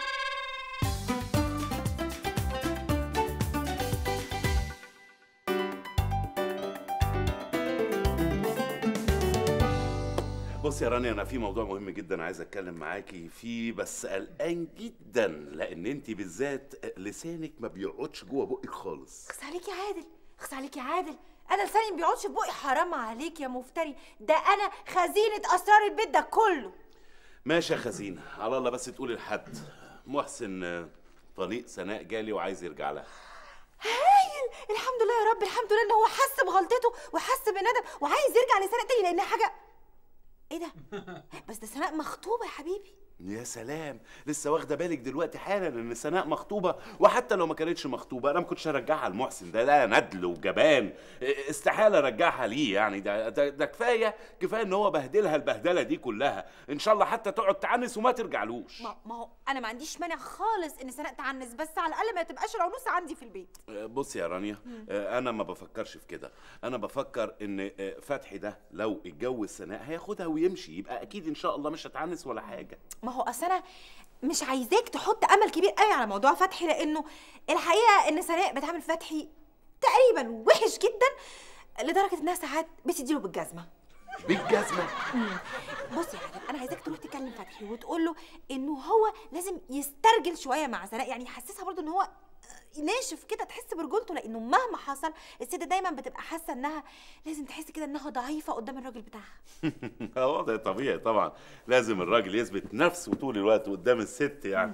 بص يا رانيا انا في موضوع مهم جدا عايز اتكلم معاكي فيه بس قلقان جدا لان انت بالذات لسانك ما بيقعدش جوه بقك خالص اخس عليك يا عادل اخس عليك يا عادل انا لساني ما بيقعدش في بقي حرام عليك يا مفتري ده انا خزينه اسرار البيت ده كله ماشي يا خزينه على الله بس تقولي لحد محسن آه، طليق سناء جالي وعايز يرجع لها هايل الحمد لله يا رب الحمد لله ان هو حس بغلطته وحس بندم وعايز يرجع لسناء تاني لانها حاجه ايه ده بس ده سناء مخطوبه يا حبيبي يا سلام لسه واخده بالك دلوقتي حالا ان سناء مخطوبه وحتى لو ما كانتش مخطوبه انا ما كنتش هرجعها لمحسن ده ده ندل وجبان استحاله ارجعها ليه يعني ده ده, ده كفايه كفايه ان هو بهدلها البهدله دي كلها ان شاء الله حتى تقعد تعنس وما ترجعلوش ما, ما هو انا ما عنديش مانع خالص ان سناء تعنس بس على الاقل ما تبقاش العنوسه عندي في البيت بص يا رانيا انا ما بفكرش في كده انا بفكر ان فتحي ده لو اتجوز سناء هياخدها ويمشي يبقى اكيد ان شاء الله مش هتعنس ولا حاجه ما ما هو اصل انا مش عايزاك تحط امل كبير قوي على موضوع فتحي لانه الحقيقه ان سناء بتعامل فتحي تقريبا وحش جدا لدرجه انها ساعات بتديله بالجزمه بالجزمه مم. بص يا عادل انا عايزاك تروح تكلم فتحي وتقول له انه هو لازم يسترجل شويه مع سناء يعني يحسسها برضه ان هو ناشف كده تحس برجولته لانه مهما حصل الست دايما بتبقى حاسه انها لازم تحس كده انها ضعيفه قدام الراجل بتاعها وضع طبيعي طبعا لازم الراجل يثبت نفسه طول الوقت قدام الست يعني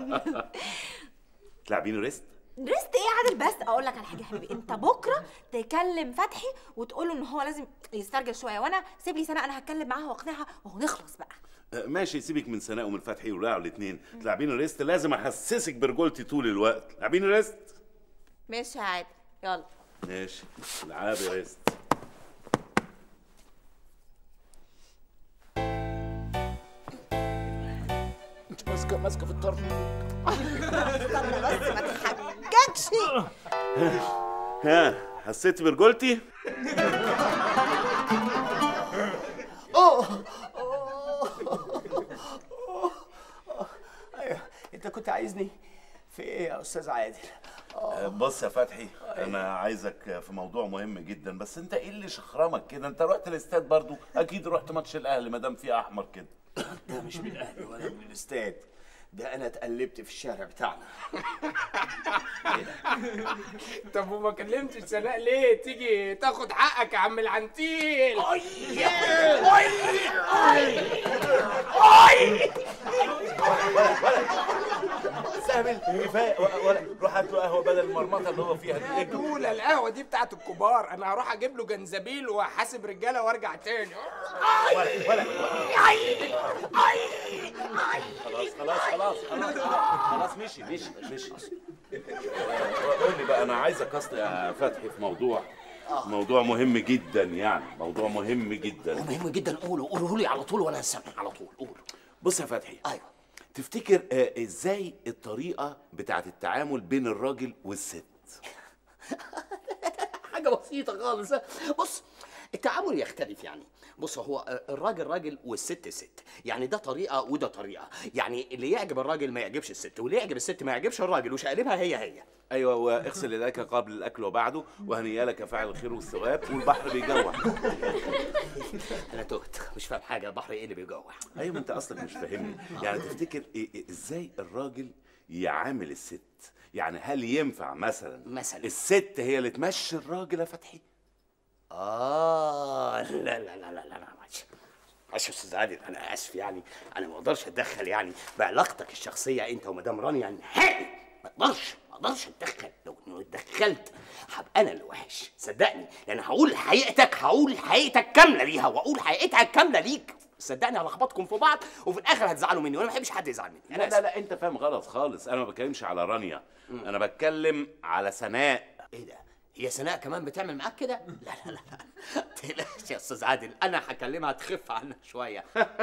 تلعبين ريست ريست ايه يا عادل بس اقول لك على حاجه يا حبيبي انت بكره تكلم فتحي وتقول له ان هو لازم يسترجل شويه وانا سيب لي سنه انا هتكلم معاها واقنعها وهنخلص بقى آه، ماشي سيبك من سناء ومن فتحي وراعوا الاثنين تلعبين ريست لازم احسسك برجولتي طول الوقت تلعبين ريست ماشي يا عادل يلا ماشي العابي ريست انت ماسكه ماسكه في الطرف استنى بس ما تحججش ها حسيتي برجولتي اوه ايوه انت كنت عايزني في ايه يا استاذ عادل آه، بص يا فتحي انا عايزك في موضوع مهم جدا بس انت ايه اللي شخرمك كده انت رحت الاستاد برضو اكيد رحت ماتش الاهلي ما دام فيه احمر كده ده مش من الاهلي ولا من الاستاد ده انا اتقلبت في الشارع بتاعنا طب وما كلمتش سناء ليه تيجي تاخد حقك يا عم العنتيل سهل كفايه ولا روح هات له قهوه بدل المرمطه اللي هو فيها دي يا دولة القهوة دي بتاعت الكبار أنا هروح أجيب له جنزبيل وأحاسب رجالة وأرجع تاني ولا ولا خلاص خلاص خلاص خلاص خلاص مشي مشي مشي قول لي بقى انا عايزك اصل يا فتحي في موضوع موضوع مهم جدا يعني موضوع مهم جدا مهم جدا قوله قوله لي على طول وانا سامع على طول قول بص يا فتحي ايوه تفتكر آه، ازاي الطريقه بتاعت التعامل بين الراجل والست حاجه بسيطه خالص بص التعامل يختلف يعني بص هو الراجل راجل والست ست يعني ده طريقه وده طريقه يعني اللي يعجب الراجل ما يعجبش الست واللي يعجب الست ما يعجبش الراجل وشقلبها هي هي ايوه واغسل يديك قبل الاكل وبعده وهنيئا لك فاعل الخير والثواب والبحر بيجوع انا تهت مش فاهم حاجه البحر ايه اللي بيجوع ايوه ما انت اصلك مش فاهمني يعني تفتكر إيه إيه ازاي الراجل يعامل الست يعني هل ينفع مثلا مثلا الست هي اللي تمشي الراجل يا فتحي اه لا لا لا لا لا معلش معلش يا استاذ عادل انا اسف يعني انا ما اقدرش اتدخل يعني بعلاقتك الشخصيه انت ومدام رانيا نهائي ما اقدرش ما اقدرش اتدخل لو إنه اتدخلت هبقى انا اللي وحش صدقني لان هقول حقيقتك هقول حقيقتك كامله ليها واقول حقيقتها كامله ليك صدقني هلخبطكم في بعض وفي الاخر هتزعلوا مني وانا ما بحبش حد يزعل مني انا لا لا آسف. لا انت فاهم غلط خالص انا ما بتكلمش على رانيا انا بتكلم على سناء ايه ده هي سناء كمان بتعمل معاك كده لا لا لا لا تقلقش يا استاذ عادل انا هكلمها تخف عنها شويه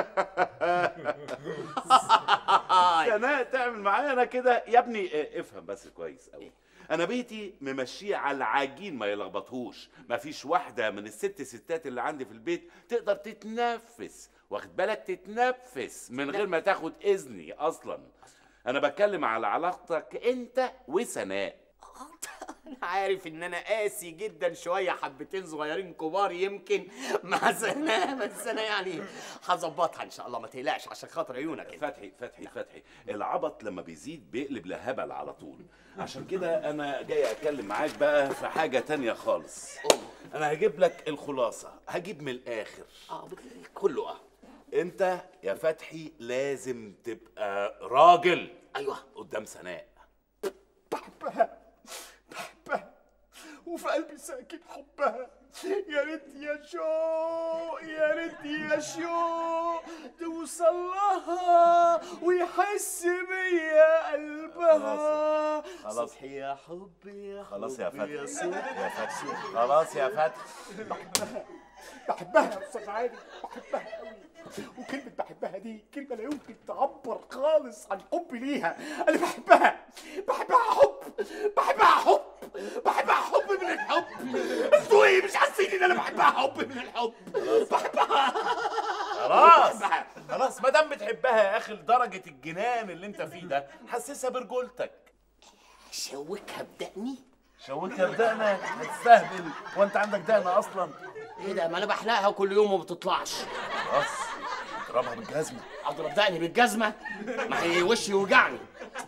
سناء تعمل معايا انا كده يا ابني اه، افهم بس كويس قوي انا بيتي ممشيه على العجين ما يلخبطهوش مفيش واحده من الست ستات اللي عندي في البيت تقدر تتنفس واخد بالك تتنفس من غير ما تاخد اذني اصلا انا بتكلم على علاقتك انت وسناء انا عارف ان انا قاسي جدا شويه حبتين صغيرين كبار يمكن مع سناء بس انا يعني هظبطها ان شاء الله ما تقلقش عشان خاطر عيونك انت. فتحي فتحي فتحي العبط لما بيزيد بيقلب لهبل على طول عشان كده انا جاي اتكلم معاك بقى في حاجه تانية خالص انا هجيب لك الخلاصه هجيب من الاخر اه كله اه انت يا فتحي لازم تبقى راجل ايوه قدام سناء بحبها بحبها وفي قلبي ساكن حبها يا ريت يا شوق يا ريت يا شوق توصل لها ويحس بيا قلبها خلاص. صبحي يا حبي يا خلاص يا حبي فتحي يا صبحي يا فتحي خلاص يا فتحي بحبها يا استاذ عادل بحبها قوي وكلمة بحبها دي كلمة لا يمكن تعبر خالص عن حبي ليها أنا بحبها بحبها حب بحبها حب بحبها حب من الحب انتوا ايه مش حاسين ان انا بحبها حب من الحب بحبها خلاص بحبها خلاص ما دام بتحبها يا اخي لدرجه الجنان اللي انت فيه ده حسسها برجولتك شوكها بدقني شوكها بدقنك هتستهبل وانت عندك دقن اصلا ايه ده ما انا بحلقها كل يوم وما بتطلعش خلاص اضربها بالجزمه اضرب دقني بالجزمه ما هي وشي يوجعني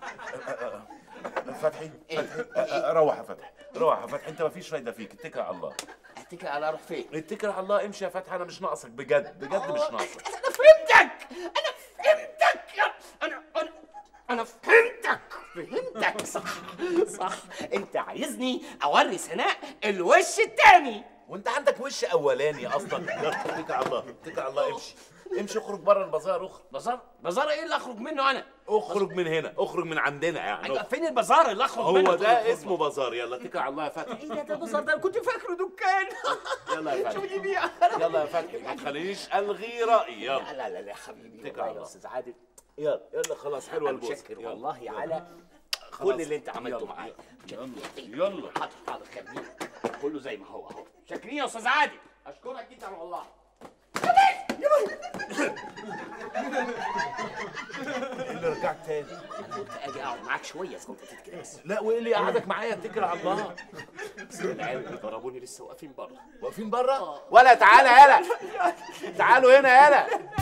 فتحي فتحي أ- أ- روح يا فتحي روح يا فتحي انت مفيش فايده فيك اتكل على الله اتكل على اروح فين اتكل على الله امشي يا فتحي انا مش ناقصك بجد بجد مش ناقصك انا فهمتك انا فهمتك انا انا انا فهمتك فهمتك صح صح انت عايزني اوري سناء الوش التاني وانت عندك وش اولاني اصلا يلا اتكل على الله اتكل على الله امشي امشي اخرج بره البازار اخرج بازار بازار ايه اللي اخرج منه انا اخرج من هنا اخرج من عندنا يعني أيوة، فين البازار اللي اخرج هو منه ده اسمه بازار يلا اتكل على الله يا فتحي ايه ده ده البازار ده انا كنت فاكره دكان يلا يا شوفي فتحي بيها يلا يا فتحي ما تخلينيش الغي رايي لا يلا لا لا لا يا حبيبي اتكل على والله يا الله. استاذ عادل يلا يلا خلاص حلوه انا البوس متشكر والله على خلاص. كل اللي انت عملته يلا، معايا يلا يلا حاضر حاضر خليه كله زي ما هو اهو شاكرين يا استاذ عادل اشكرك جدا والله ايه اللي رجعك تاني انا قلت اجي اقعد معاك شويه اذا كنت كده بس لا وايه اللي قعدك معايا اتكل على الله بس العيال اللي ضربوني لسه واقفين بره واقفين بره ولا تعالى يلا تعالوا هنا يلا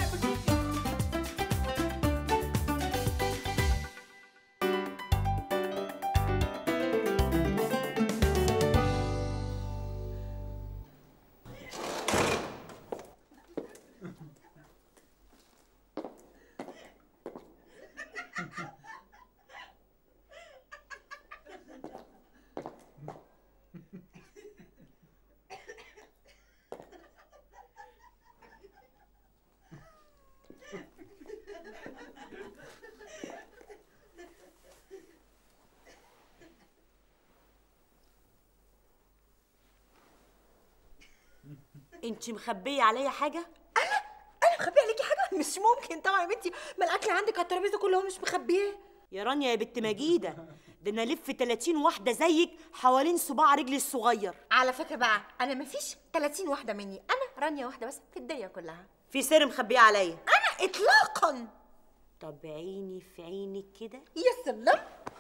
انت مخبيه عليا حاجه انا مخبيه عليكي حاجه مش ممكن طبعا يا بنتي ما الاكل عندك على الترابيزه كله مش مخبياه يا رانيا يا بنت مجيده ده انا الف 30 واحده زيك حوالين صباع رجلي الصغير على فكره بقى انا مفيش 30 واحده مني انا رانيا واحده بس في الدنيا كلها في سر مخبيه عليا انا اطلاقا طب عيني في عينك كده يا سلام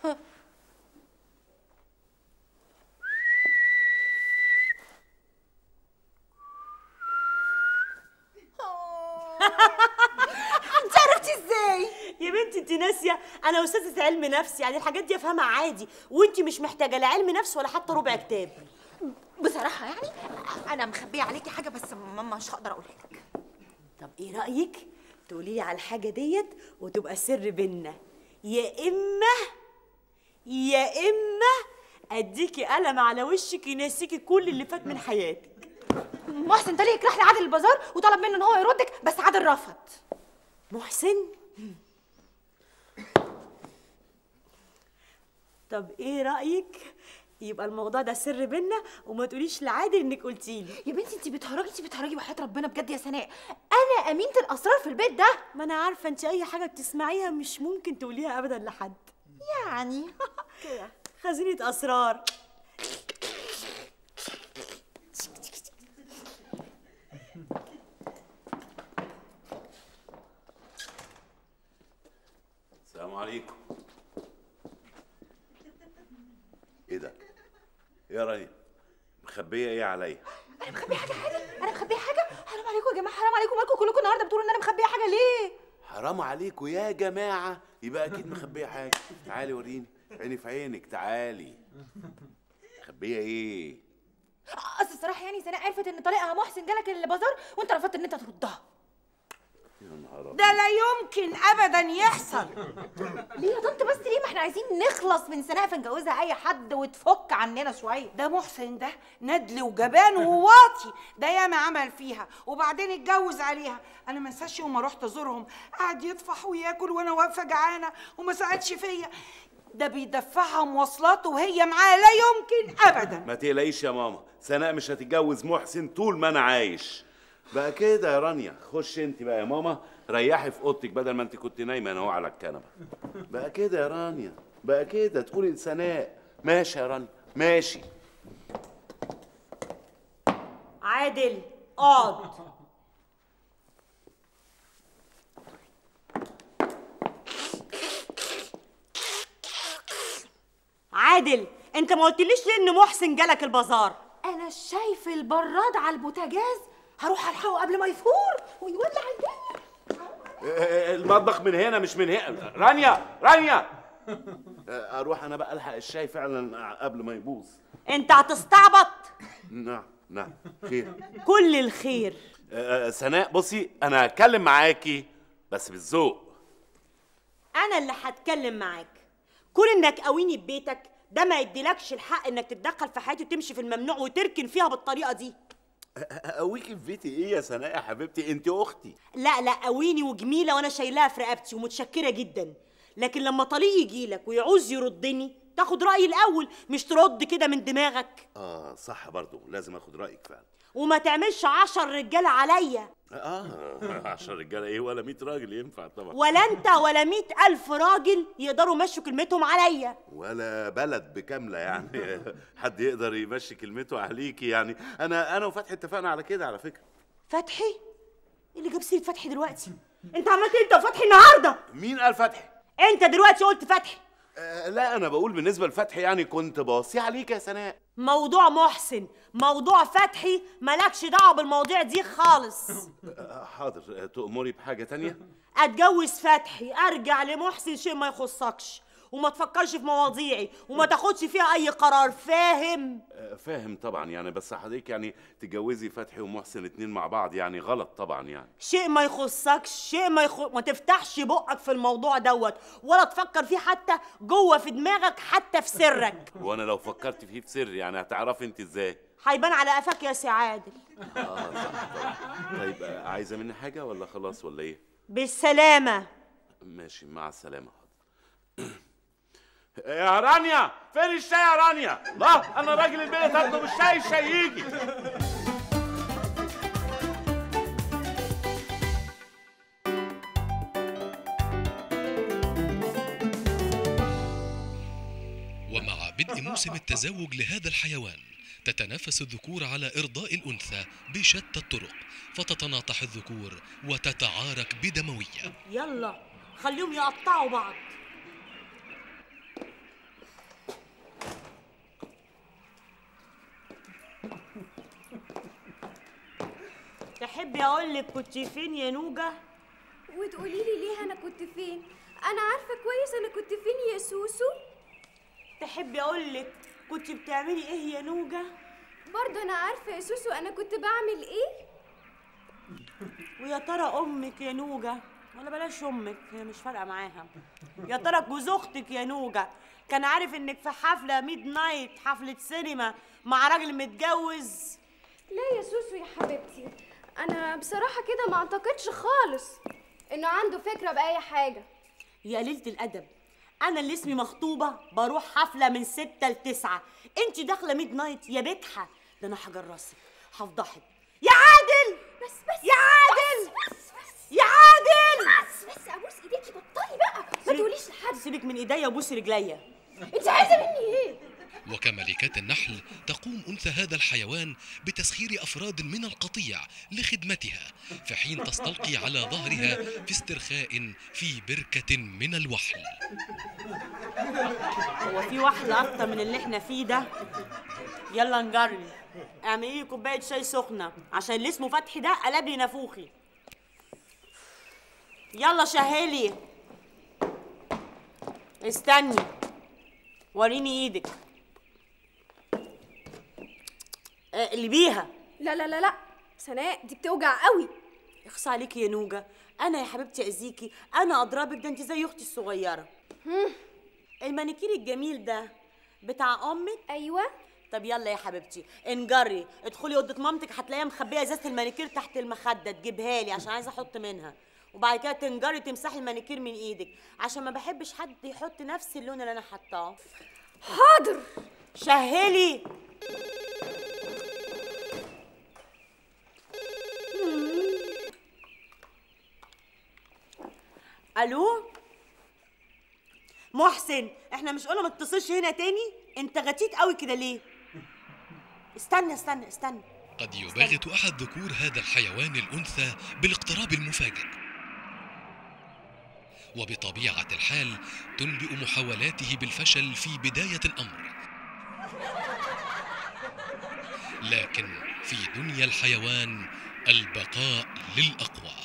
انت عرفتي ازاي يا بنتي انت ناسيه انا استاذه علم نفس يعني الحاجات دي افهمها عادي وانت مش محتاجه لا علم نفس ولا حتى ربع كتاب بصراحه يعني انا مخبيه عليكي حاجه بس ماما مش هقدر اقولها لك طب ايه رايك تقولي لي على الحاجه ديت وتبقى سر بينا يا اما يا اما اديكي قلم على وشك ينسيكي كل اللي فات من حياتك محسن طليق راح لعادل البازار وطلب منه ان هو يردك بس عادل رفض محسن طب ايه رايك يبقى الموضوع ده سر بينا وما تقوليش لعادل انك قلتي لي يا بنتي انت بتهرجي انت بتهرجي وحياه ربنا بجد يا سناء انا امينه الاسرار في البيت ده ما انا عارفه انت اي حاجه بتسمعيها مش ممكن تقوليها ابدا لحد يعني كده خزينه اسرار السلام عليكم ايه ده يا رانيا مخبيه ايه عليا انا مخبيه حاجه عادل انا مخبيه حاجه حرام عليكم يا جماعه حرام عليكم مالكم كلكم النهارده بتقولوا ان انا مخبيه حاجه ليه حرام عليكم يا جماعه يبقى اكيد مخبيه حاجه تعالي وريني عيني في عينك تعالي مخبيه ايه اصل الصراحه يعني سناء عرفت ان طليقها محسن جالك البازار وانت رفضت ان انت تردها يا نهار أبيض. ده لا يمكن ابدا يحصل ليه يا طنط بس ليه ما احنا عايزين نخلص من سناء فنجوزها اي حد وتفك عننا شويه ده محسن ده ندل وجبان وواطي ده ياما عمل فيها وبعدين اتجوز عليها انا ما انساش يوم ما رحت ازورهم قعد يطفح وياكل وانا واقفه جعانه وما سالش فيا ده بيدفعها مواصلات وهي معاه لا يمكن ابدا ما تقلقيش يا ماما سناء مش هتتجوز محسن طول ما انا عايش بقى كده يا رانيا خش انت بقى يا ماما ريحي في اوضتك بدل ما انت كنت نايمه انا هو على الكنبه بقى كده يا رانيا بقى كده تقولي لسناء ماشي يا رانيا ماشي عادل اقعد عادل انت ما قلتليش ليه ان محسن جالك البازار انا شايف البراد على البوتاجاز هروح الحقه قبل ما يفور ويولع الدنيا المطبخ من هنا مش من هنا رانيا رانيا اروح انا بقى الحق الشاي فعلا قبل ما يبوظ انت هتستعبط نعم نعم خير كل الخير آه، سناء بصي انا هتكلم معاكي بس بالذوق انا اللي هتكلم معاك كون انك قويني ببيتك ده ما يديلكش الحق انك تتدخل في حياتي وتمشي في الممنوع وتركن فيها بالطريقه دي اقويكي في بيتي ايه يا سناء يا حبيبتي انت اختي لا لا قويني وجميله وانا شايلاها في رقبتي ومتشكره جدا لكن لما طليق يجيلك ويعوز يردني تاخد رايي الاول مش ترد كده من دماغك اه صح برضو لازم اخد رايك فعلا وما تعملش عشر رجاله عليا اه عشان رجاله ايه ولا 100 راجل ينفع طبعا ولا انت ولا مئة ألف راجل يقدروا يمشوا كلمتهم عليا ولا بلد بكامله يعني حد يقدر يمشي كلمته عليكي يعني انا انا وفتحي اتفقنا على كده على فكره فتحي ايه اللي جاب سيره فتحي دلوقتي انت عملت ايه انت وفتحي النهارده مين قال فتحي انت دلوقتي قلت فتحي آه لا انا بقول بالنسبه لفتحي يعني كنت باصي عليك يا سناء موضوع محسن موضوع فتحي مالكش دعوه بالمواضيع دي خالص آه حاضر آه، تأمري بحاجه تانية اتجوز فتحي ارجع لمحسن شيء ما يخصكش وما تفكرش في مواضيعي وما تاخدش فيها اي قرار فاهم آه، فاهم طبعا يعني بس حضرتك يعني تجوزي فتحي ومحسن اتنين مع بعض يعني غلط طبعا يعني شيء ما يخصكش شيء ما يخ... ما تفتحش بقك في الموضوع دوت ولا تفكر فيه حتى جوه في دماغك حتى في سرك وانا لو فكرت فيه بسر يعني هتعرفي انت ازاي هيبان على قفاك يا سي عادل اه صح طبعا طيب آه، عايزه مني حاجه ولا خلاص ولا ايه بالسلامه ماشي مع السلامه حاضر يا رانيا فين الشاي يا رانيا لا انا راجل البيت اطلب الشاي الشاي يجي ومع بدء موسم التزاوج لهذا الحيوان تتنافس الذكور على إرضاء الأنثى بشتى الطرق فتتناطح الذكور وتتعارك بدموية يلا خليهم يقطعوا بعض تحبي اقول لك كنت فين يا نوجه وتقولي لي ليه انا كنت فين انا عارفه كويس انا كنت فين يا سوسو تحبي اقول لك كنت بتعملي ايه يا نوجه برضه انا عارفه يا سوسو انا كنت بعمل ايه ويا ترى امك يا نوجه ولا بلاش امك هي مش فارقه معاها يا ترى جوز اختك يا نوجه كان عارف انك في حفله ميد نايت حفله سينما مع راجل متجوز لا يا سوسو يا حبيبتي انا بصراحه كده ما اعتقدش خالص انه عنده فكره باي حاجه يا قليلة الأدب أنا اللي اسمي مخطوبة بروح حفلة من ستة لتسعة أنت داخلة ميد نايت يا بجحة ده أنا حجر راسك هفضحك يا عادل بس بس يا عادل بس بس بس يا عادل بس بس ابوس ايديكي بطلي بقى ما تقوليش لحد سيبك من إيديا وبوسي رجليا انت عايزه مني ايه وكملكات النحل تقوم أنثى هذا الحيوان بتسخير أفراد من القطيع لخدمتها في حين تستلقي على ظهرها في استرخاء في بركة من الوحل هو في واحدة أكتر من اللي احنا فيه ده يلا نجرب اعملي لي كوباية شاي سخنة عشان اللي اسمه فتحي ده قلب لي نافوخي يلا شهلي استني وريني ايدك اقلبيها لا لا لا لا سناء دي بتوجع قوي يخص عليكي يا نوجة انا يا حبيبتي اذيكي انا اضربك ده انت زي اختي الصغيره المانيكير الجميل ده بتاع امك ايوه طب يلا يا حبيبتي انجري ادخلي اوضه مامتك هتلاقيها مخبيه ازازه المانيكير تحت المخده تجيبها لي عشان عايزه احط منها وبعد كده تنجري تمسحي المانيكير من ايدك عشان ما بحبش حد يحط نفس اللون اللي انا حطاه حاضر شهلي الو محسن احنا مش قلنا ما تتصلش هنا تاني انت غتيت قوي كده ليه استنى استنى استنى قد يباغت أحد ذكور هذا الحيوان الأنثى بالاقتراب المفاجئ وبطبيعة الحال تنبئ محاولاته بالفشل في بداية الأمر لكن في دنيا الحيوان البقاء للأقوى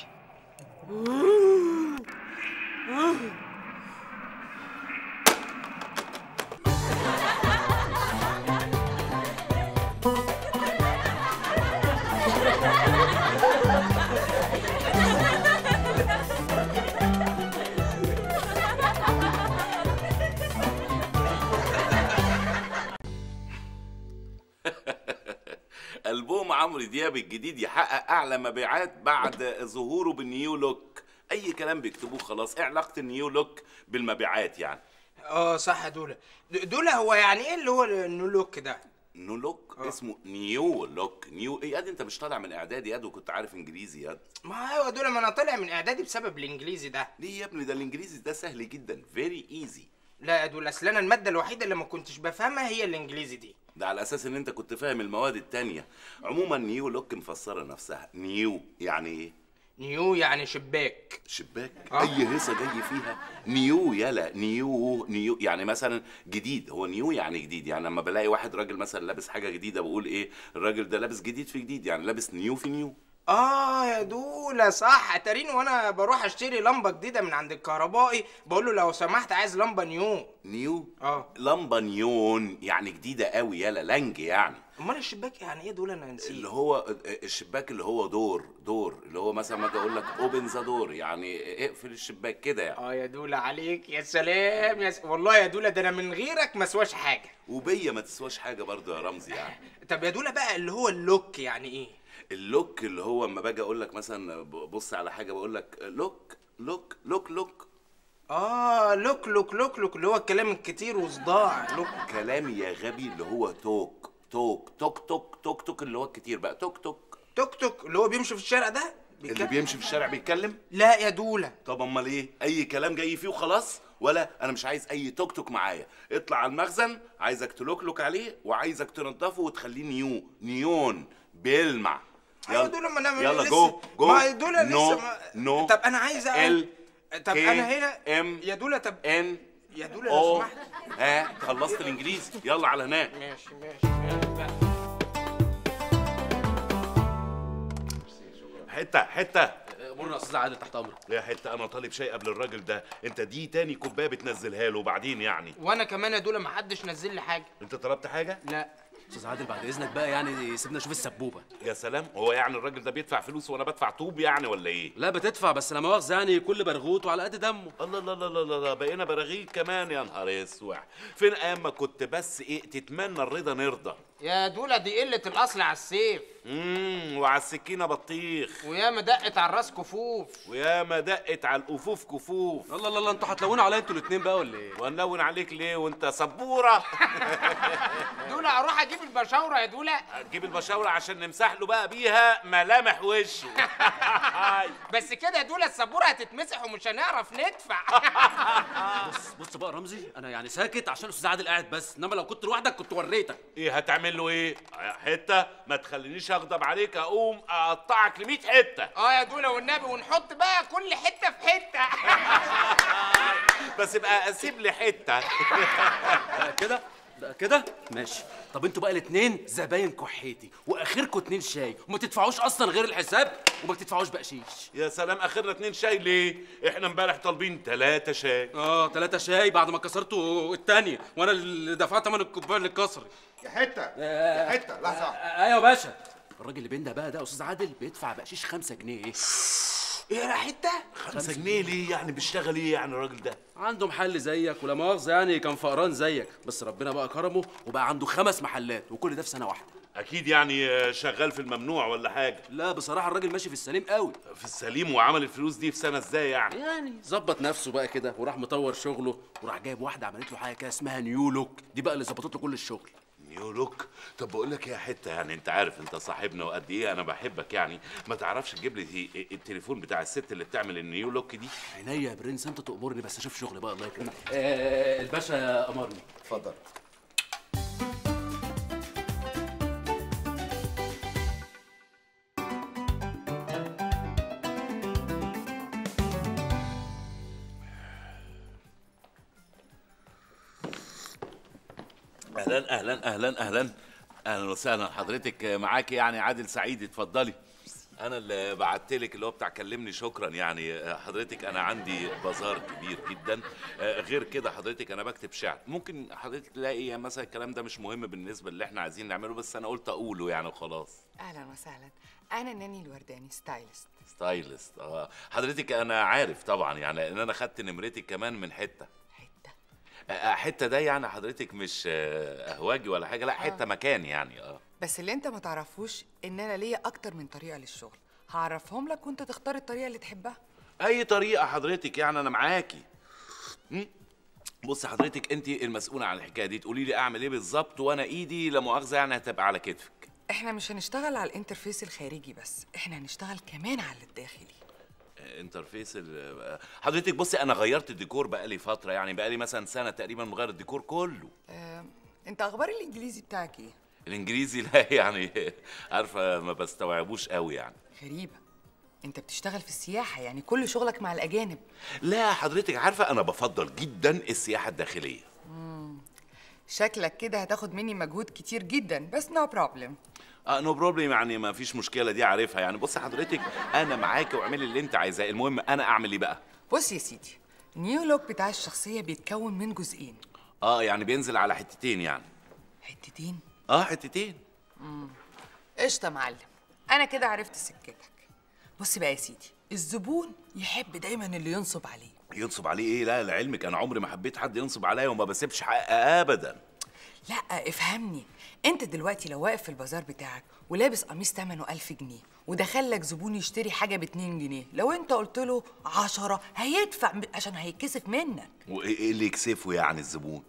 ألبوم عمرو دياب الجديد يحقق أعلى مبيعات بعد ظهوره بالنيو لوك أي كلام بيكتبوه خلاص إيه علاقة النيو لوك بالمبيعات يعني اه صح دولة د- دولة هو يعني ايه اللي هو النو لوك ده نيو لوك اسمه نيو لوك نيو ايه ياد انت مش طالع من اعدادي ياد وكنت عارف انجليزي ياد ما ايوه دولة ما انا طالع من اعدادي بسبب الانجليزي ده ليه يا ابني ده الانجليزي ده سهل جدا فيري ايزي لا يا دولة اصل انا المادة الوحيدة اللي ما كنتش بفهمها هي الانجليزي دي ده على اساس ان انت كنت فاهم المواد التانية عموما نيو لوك مفسره نفسها نيو يعني ايه نيو يعني شباك شباك آه. اي هيصه جاي فيها نيو يلا نيو نيو يعني مثلا جديد هو نيو يعني جديد يعني لما بلاقي واحد راجل مثلا لابس حاجه جديده بقول ايه الراجل ده لابس جديد في جديد يعني لابس نيو في نيو اه يا دولة صح اتاريني وانا بروح اشتري لمبة جديدة من عند الكهربائي بقول له لو سمحت عايز لمبة نيو نيو اه لمبه نيون يعني جديده قوي يلا لانج يعني امال الشباك يعني ايه دول انا نسيت اللي هو الشباك اللي هو دور دور اللي هو مثلا ما اجي اقول لك اوبن ذا دور يعني اقفل الشباك كده يعني اه يا دولة عليك يا سلام يا س... والله يا دولة ده انا من غيرك ما اسواش حاجة وبيا ما تسواش حاجه برضو يا رمزي يعني طب يا دولة بقى اللي هو اللوك يعني ايه اللوك اللي هو اما باجي اقول لك مثلا بص على حاجه بقول لك لوك لوك لوك لوك اه لوك لوك لوك لوك اللي هو الكلام الكتير وصداع لوك كلام يا غبي اللي هو توك توك توك توك توك توك اللي هو الكتير بقى توك توك توك توك اللي هو بيمشي في الشارع ده اللي بيمشي في الشارع بيتكلم لا يا دولة طب امال ايه اي كلام جاي فيه وخلاص ولا انا مش عايز اي توك توك معايا اطلع على المخزن عايزك تلوكلوك عليه وعايزك تنضفه وتخليه نيو نيون بيلمع ايوه دول ما انا يلا لسه- جو جو ما دول نو لسه ما... نو طب انا عايز أ- ال طب كي انا هنا ام يا دولة طب ان يا دولة لو او سمحت ها خلصت الانجليزي يلا على هناك ماشي ماشي ماشي بقى. حته حته مرنا يا استاذ عادل تحت امرك يا حته انا طالب شاي قبل الراجل ده انت دي تاني كوبايه بتنزلها له وبعدين يعني وانا كمان يا دولة ما حدش نزل لي حاجة انت طلبت حاجه لا استاذ عادل بعد اذنك بقى يعني سيبنا نشوف السبوبه يا سلام هو يعني الراجل ده بيدفع فلوس وانا بدفع طوب يعني ولا ايه لا بتدفع بس لا مؤاخذه يعني كل برغوت وعلى قد دمه الله الله الله الله الله بقينا براغيث كمان يا نهار اسوح فين ايام ما كنت بس ايه تتمنى الرضا نرضى يا دولة دي قلة الأصل على السيف امم وعلى السكينه بطيخ ويا ما دقت على الراس كفوف ويا ما دقت على الكفوف كفوف الله الله الله انتوا هتلونوا عليا انتوا الاثنين بقى ولا ايه ونلون عليك ليه وانت سبوره دولة أروح أجيب البشاورة يا دولة تجيب البشاوره عشان نمسح له بقى بيها ملامح وشه بس كده يا دولة السبورة هتتمسح ومش هنعرف ندفع بص بص بقى رمزي انا يعني ساكت عشان الاستاذ عادل قاعد بس انما لو كنت لوحدك كنت وريتك ايه هتعمل له ايه حته ما تخلينيش اغضب عليك اقوم اقطعك ل 100 حته اه يا دولة والنبي ونحط بقى كل حتة في حتة بس بقى اسيب لي حته بقى كده بقى كده ماشي طب انتوا بقى الاثنين زباين كحيتي واخركم اتنين شاي وما تدفعوش اصلا غير الحساب وما تدفعوش بقشيش يا سلام اخرنا اتنين شاي ليه احنا امبارح طالبين ثلاثة شاي اه ثلاثة شاي بعد ما كسرتوا التانية وانا اللي دفعت ثمن الكوبايه اللي اتكسرت يا حته يا حته لحظه ايوه يا باشا الراجل اللي بينده بقى ده يا استاذ عادل بيدفع بقشيش 5 جنيه ايه يا حتة خمسة جنيه ليه يعني بيشتغل ايه يعني الراجل ده عنده محل زيك ولا مؤاخذه يعني كان فقران زيك بس ربنا بقى كرمه وبقى عنده خمس محلات وكل ده في سنه واحده اكيد يعني شغال في الممنوع ولا حاجه لا بصراحه الراجل ماشي في السليم قوي في السليم وعمل الفلوس دي في سنه ازاي يعني يعني ظبط نفسه بقى كده وراح مطور شغله وراح جايب واحده عملت له حاجه كده اسمها نيو لوك دي بقى اللي ظبطت له كل الشغل نيو لوك طب بقول لك يا حته يعني انت عارف انت صاحبنا وقد ايه انا بحبك يعني ما تعرفش تجيب لي التليفون بتاع الست اللي بتعمل النيو لوك دي عينيا يا برنس انت تأمرني بس اشوف شغل بقى الله يكرمك آه الباشا امرني اتفضل اهلا اهلا اهلا اهلا اهلا وسهلا حضرتك معاكي يعني عادل سعيد اتفضلي انا اللي بعت لك اللي هو بتاع كلمني شكرا يعني حضرتك انا عندي بازار كبير جدا آه، غير كده حضرتك انا بكتب شعر ممكن حضرتك تلاقي مثلا الكلام ده مش مهم بالنسبه اللي احنا عايزين نعمله بس انا قلت اقوله يعني وخلاص اهلا وسهلا انا ناني الورداني ستايلست ستايلست اه حضرتك انا عارف طبعا يعني ان انا خدت نمرتك كمان من حته حته حته ده يعني حضرتك مش آه، اهواجي ولا حاجه لا حته آه. مكان يعني اه بس اللي انت ما تعرفوش ان انا ليا اكتر من طريقه للشغل هعرفهم لك وانت تختار الطريقه اللي تحبها اي طريقه حضرتك يعني انا معاكي م? بص حضرتك انت المسؤوله عن الحكايه دي تقولي لي اعمل ايه بالظبط وانا ايدي لا مؤاخذه يعني هتبقى على كتفك احنا مش هنشتغل على الانترفيس الخارجي بس احنا هنشتغل كمان على الداخلي آه، انترفيس ال- آه، حضرتك بصي انا غيرت الديكور بقالي فتره يعني بقالي مثلا سنه تقريبا مغير الديكور كله آه، انت اخبار الانجليزي بتاعك ايه الانجليزي لا يعني عارفه ما بستوعبوش قوي يعني غريبه انت بتشتغل في السياحه يعني كل شغلك مع الاجانب لا حضرتك عارفه انا بفضل جدا السياحه الداخليه مم. شكلك كده هتاخد مني مجهود كتير جدا بس نو بروبلم اه نو بروبلم يعني ما فيش مشكله دي عارفها يعني بص حضرتك انا معاكي واعملي اللي انت عايزاه المهم انا اعمل ايه بقى بص يا سيدي النيو لوك بتاع الشخصيه بيتكون من جزئين اه يعني بينزل على حتتين يعني حتتين اه حتتين مم. قشطه يا معلم انا كده عرفت سكتك بص بقى يا سيدي الزبون يحب دايما اللي ينصب عليه ينصب عليه ايه لا لعلمك انا عمري ما حبيت حد ينصب عليا وما بسيبش حق ابدا لا افهمني انت دلوقتي لو واقف في البازار بتاعك ولابس قميص ثمنه 1000 جنيه ودخل لك زبون يشتري حاجه ب 2 جنيه لو انت قلت له 10 هيدفع م- عشان هيتكسف منك وايه إيه اللي يكسفه يعني الزبون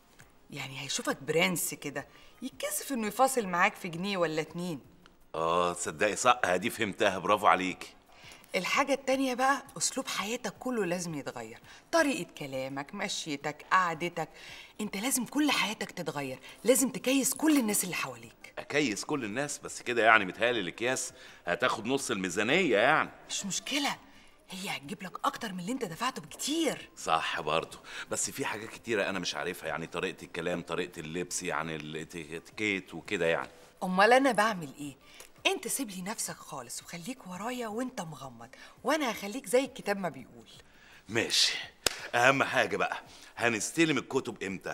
يعني هيشوفك برنس كده يتكسف انه يفاصل معاك في جنيه ولا اتنين اه تصدقي صح دي فهمتها برافو عليك الحاجة التانية بقى أسلوب حياتك كله لازم يتغير طريقة كلامك مشيتك قعدتك انت لازم كل حياتك تتغير لازم تكيس كل الناس اللي حواليك اكيس كل الناس بس كده يعني متهيألي الاكياس هتاخد نص الميزانيه يعني مش مشكلة هي هتجيب لك أكتر من اللي انت دفعته بكتير صح برضه بس في حاجات كتيرة أنا مش عارفها يعني طريقة الكلام طريقة اللبس يعني الاتيكيت وكده يعني أمال أنا بعمل إيه؟ انت سيب لي نفسك خالص وخليك ورايا وانت مغمض وانا هخليك زي الكتاب ما بيقول ماشي أهم حاجة بقى هنستلم الكتب إمتى؟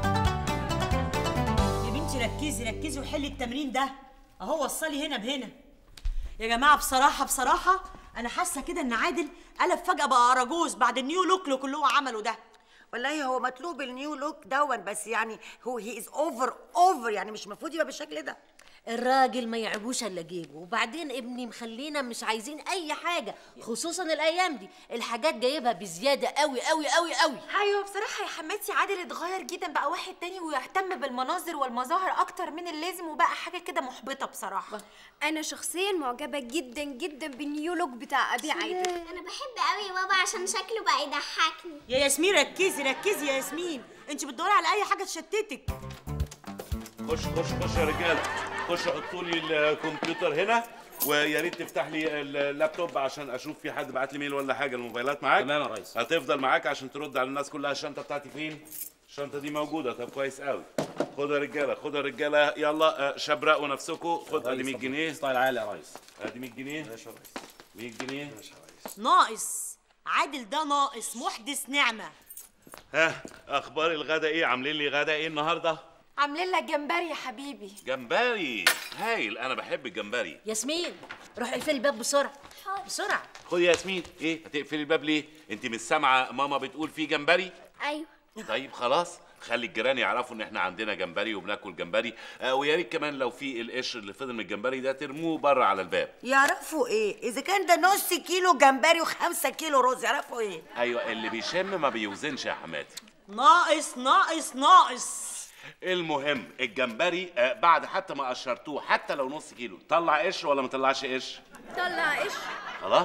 يا بنتي ركزي ركزي وحلي التمرين ده اهو وصلي هنا بهنا يا جماعه بصراحه بصراحه انا حاسه كده ان عادل قلب فجاه بقى اراجوز بعد النيو لوك لوك اللي هو عمله ده والله هو مطلوب النيو لوك دون بس يعني هو هي از اوفر اوفر يعني مش المفروض يبقى بالشكل ده الراجل ما يعبوش الا جيبه وبعدين ابني مخلينا مش عايزين اي حاجه خصوصا الايام دي الحاجات جايبها بزياده قوي قوي قوي قوي ايوه بصراحه يا حماتي عادل اتغير جدا بقى واحد تاني ويهتم بالمناظر والمظاهر اكتر من اللازم وبقى حاجه كده محبطه بصراحه انا شخصيا معجبه جدا جدا بالنيو لوك بتاع ابي عادل انا بحب قوي بابا عشان شكله بقى يضحكني يا ياسمين ركزي ركزي يا ياسمين انت بتدوري على اي حاجه تشتتك خش خش خش يا رجالة خش حطوا لي الكمبيوتر هنا ويا ريت تفتح لي اللابتوب عشان اشوف في حد بعت لي ميل ولا حاجه الموبايلات معاك تمام يا ريس. هتفضل معاك عشان ترد على الناس كلها الشنطه بتاعتي فين الشنطه دي موجوده طب كويس قوي خدوا يا رجاله خدوا يا رجاله يلا آه، شبرقوا نفسكم خد ادي 100 جنيه ستايل عالي يا ريس ادي 100 جنيه ماشي يا ريس 100 جنيه ناقص عادل ده ناقص محدث نعمه ها اخبار الغدا ايه عاملين لي غدا ايه النهارده عاملين لك جمبري يا حبيبي جمبري هايل انا بحب الجمبري ياسمين روح اقفل الباب بسرعه بسرعه خد يا ياسمين ايه هتقفلي الباب ليه انت مش سامعه ماما بتقول في جمبري ايوه طيب خلاص خلي الجيران يعرفوا ان احنا عندنا جمبري وبناكل جمبري آه ويا ريت كمان لو في القشر اللي فضل من الجمبري ده ترموه بره على الباب يعرفوا ايه اذا كان ده نص كيلو جمبري وخمسة كيلو رز يعرفوا ايه ايوه اللي بيشم ما بيوزنش يا حماتي ناقص ناقص ناقص المهم الجمبري آه بعد حتى ما قشرتوه حتى لو نص كيلو طلع قشر ولا ما طلعش قشر طلع قش خلاص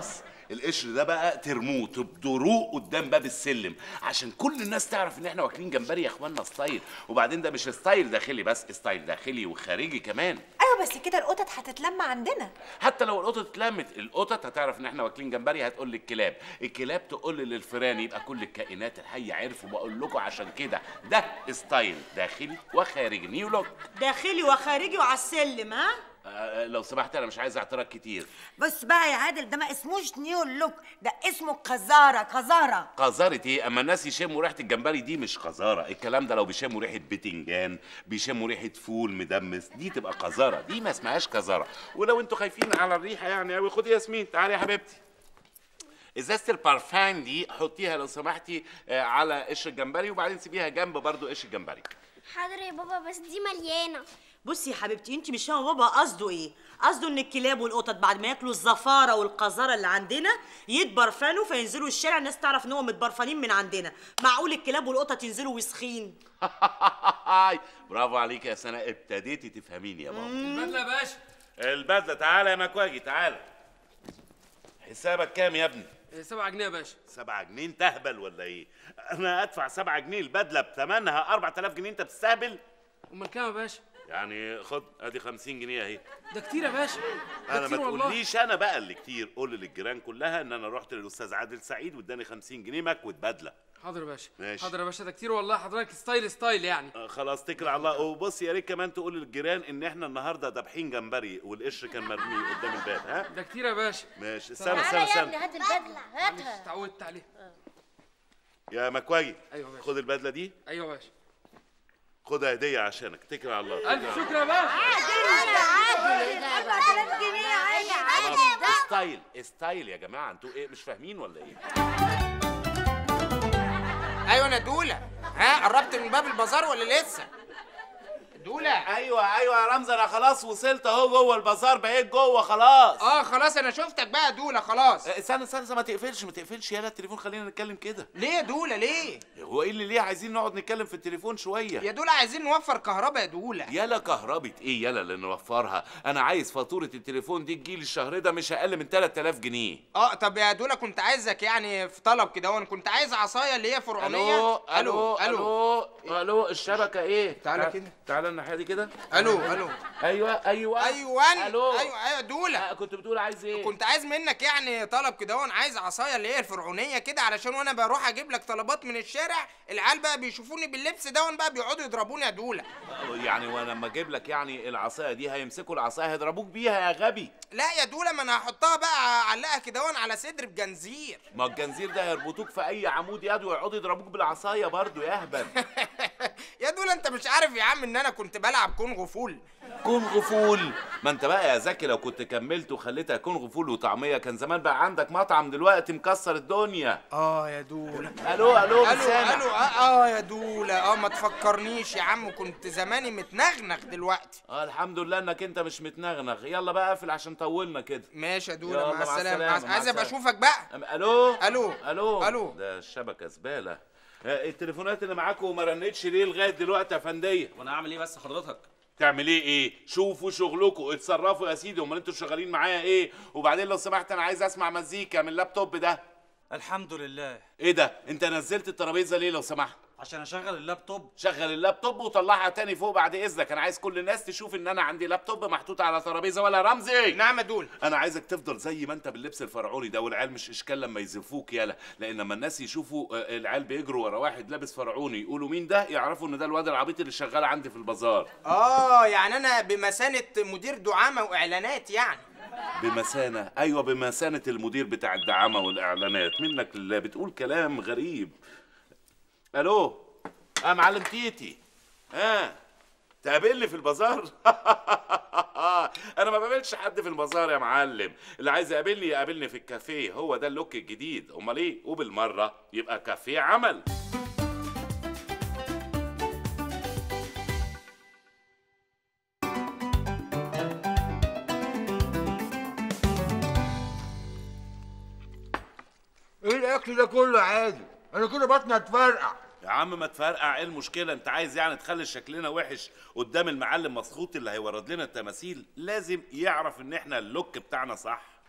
القشر ده بقى ترموه تبدروه قدام باب السلم عشان كل الناس تعرف ان احنا واكلين جمبري يا اخوانا ستايل وبعدين ده مش ستايل داخلي بس ستايل داخلي وخارجي كمان ايوه بس كده القطط هتتلم عندنا حتى لو القطط اتلمت القطط هتعرف ان احنا واكلين جمبري هتقول للكلاب الكلاب تقول للفئران يبقى كل الكائنات الحيه عرفوا بقول لكم عشان كده ده ستايل داخلي وخارجي نيو لوك داخلي وخارجي وعلى السلم ها آه لو سمحت انا مش عايز اعتراض كتير بص بقى يا عادل ده ما اسموش نيو لوك ده اسمه قذارة قذارة قذارة ايه اما الناس يشموا ريحه الجمبري دي مش قذاره الكلام ده لو بيشموا ريحه بتنجان بيشموا ريحه فول مدمس دي تبقى قذاره دي ما اسمهاش قذاره ولو انتوا خايفين على الريحه يعني قوي خدي ياسمين تعالي يا حبيبتي ازازه البارفان دي حطيها لو سمحتي آه، على قشر الجمبري وبعدين سيبيها جنب برضو قشر الجمبري حاضر يا بابا بس دي مليانه بصي يا حبيبتي انت مش فاهمه بابا قصده ايه قصده ان الكلاب والقطط بعد ما ياكلوا الزفاره والقذاره اللي عندنا يتبرفنوا فينزلوا الشارع الناس تعرف ان هم متبرفنين من عندنا معقول الكلاب والقطط ينزلوا وسخين هاي برافو عليك يا سناء ابتديتي تفهميني يا ماما البدله يا باشا البدله تعالى يا مكواجي تعالى حسابك كام يا ابني سبعة جنيه يا باشا سبعة جنيه انت اهبل ولا ايه انا ادفع سبعة جنيه البدله بثمنها 4000 جنيه انت بتستهبل امال كام يا باشا يعني خد ادي 50 جنيه اهي ده كتير يا باشا ده انا ما كتير والله. تقوليش انا بقى اللي كتير قول للجيران كلها ان انا رحت للاستاذ عادل سعيد واداني 50 جنيه مكوة بدله حاضر يا باشا ماشي. حاضر يا باشا ده كتير والله حضرتك ستايل ستايل يعني آه، خلاص اتكل على الله وبص يا ريت كمان تقول للجيران ان احنا النهارده دابحين جمبري والقشر كان مرمي قدام الباب ها ده كتير يا باشا ماشي استنى استنى استنى هات البدله هاتها اتعودت عليه يا مكواجي ايوه يا باشا خد البدله دي ايوه يا باشا خدها هديه عشانك اتكل على الله الف شكر يا باشا خلاص ستايل ستايل يا جماعه انتوا ايه مش فاهمين ولا ايه ايوه انا دوله ها قربت من باب البازار ولا لسه دوله ايوه ايوه يا رمزي انا خلاص وصلت اهو جوه البازار بقيت جوه خلاص اه خلاص انا شفتك بقى دوله خلاص آه، استنى استنى استنى، ما تقفلش ما تقفلش يلا التليفون خلينا نتكلم كده ليه يا دوله ليه هو ايه اللي ليه عايزين نقعد نتكلم في التليفون شويه يا دوله عايزين نوفر كهرباء يا دوله يلا كهربة ايه يلا اللي نوفرها انا عايز فاتورة التليفون دي تجيلي الشهر ده مش اقل من 3000 جنيه اه طب يا دوله كنت عايزك يعني في طلب كده وانا كنت عايز عصايه اللي هي فرعونيه الو الو الو الو الشبكة ايه تعالى تع- كده. تعالى الناحية دي كده الو الو ايوه ايوه ايوان الو ايوه ايوه دوله كنت بتقول عايز ايه كنت عايز منك يعني طلب كده وانا عايز عصايه اللي هي الفرعونيه كده علشان وانا بروح اجيب لك طلبات من الشارع العيال بقى بيشوفوني باللبس ده وانا بقى بيقعدوا يضربوني يا دوله يعني وانا لما اجيب لك يعني العصايه دي هيمسكوا العصايه هيضربوك بيها يا غبي لا يا دوله ما انا هحطها بقى اعلقها كده وانا على صدر بجنزير ما الجنزير ده هيربطوك في اي عمود يد ويقعدوا يضربوك بالعصايه برضو يا اهبل يا دوله انت مش عارف يا عم ان انا كنت بلعب كونغ فول كون غفول ما انت بقى يا زكي لو كنت كملت وخليتها كون غفول وطعميه كان زمان بقى عندك مطعم دلوقتي مكسر الدنيا اه يا دوله الو الو الو سامع. الو اه, آه يا دوله اه ما تفكرنيش يا عم كنت زماني متنغنغ دلوقتي اه الحمد لله انك انت مش متنغنغ يلا بقى اقفل عشان طولنا كده ماشي يا يلا، دوله مع السلامه عايز- مع عايز ابقى السلامة. اشوفك بقى أم- الو الو الو الو ده الشبكه زباله آه، التليفونات اللي معاكم ما رنتش ليه لغايه دلوقتي يا فنديه وانا اعمل ايه بس حضرتك تعمل ايه ايه شوفوا شغلكم اتصرفوا يا سيدي امال انتوا شغالين معايا ايه وبعدين لو سمحت انا عايز اسمع مزيكا من اللابتوب ده الحمد لله ايه ده انت نزلت الترابيزه ليه لو سمحت عشان اشغل اللابتوب شغل اللابتوب وطلعها تاني فوق بعد اذنك انا عايز كل الناس تشوف ان انا عندي لابتوب محطوط على ترابيزه ولا رمزي نعم يا دول انا عايزك تفضل زي ما انت باللبس الفرعوني ده والعيال مش اشكال لما يزفوك يالا لان لما الناس يشوفوا آه، العيال بيجروا ورا واحد لابس فرعوني يقولوا مين ده يعرفوا ان ده الواد العبيط اللي شغال عندي في البازار اه يعني انا بمسانه مدير دعامه واعلانات يعني بمسانة أيوة بمسانة المدير بتاع الدعامة والإعلانات منك لله بتقول كلام غريب ألو يا معلم تيتي ها تقابلني في البازار انا ما بقابلش حد في البازار يا معلم اللي عايز يقابلني يقابلني في الكافيه هو ده اللوك الجديد امال ايه وبالمره يبقى كافيه عمل ايه الاكل ده كله عادي انا كده بطني هتفرقع يا عم ما تفرقع ايه المشكله انت عايز يعني تخلي شكلنا وحش قدام المعلم مسخوط اللي هيورد لنا التماثيل لازم يعرف ان احنا اللوك بتاعنا صح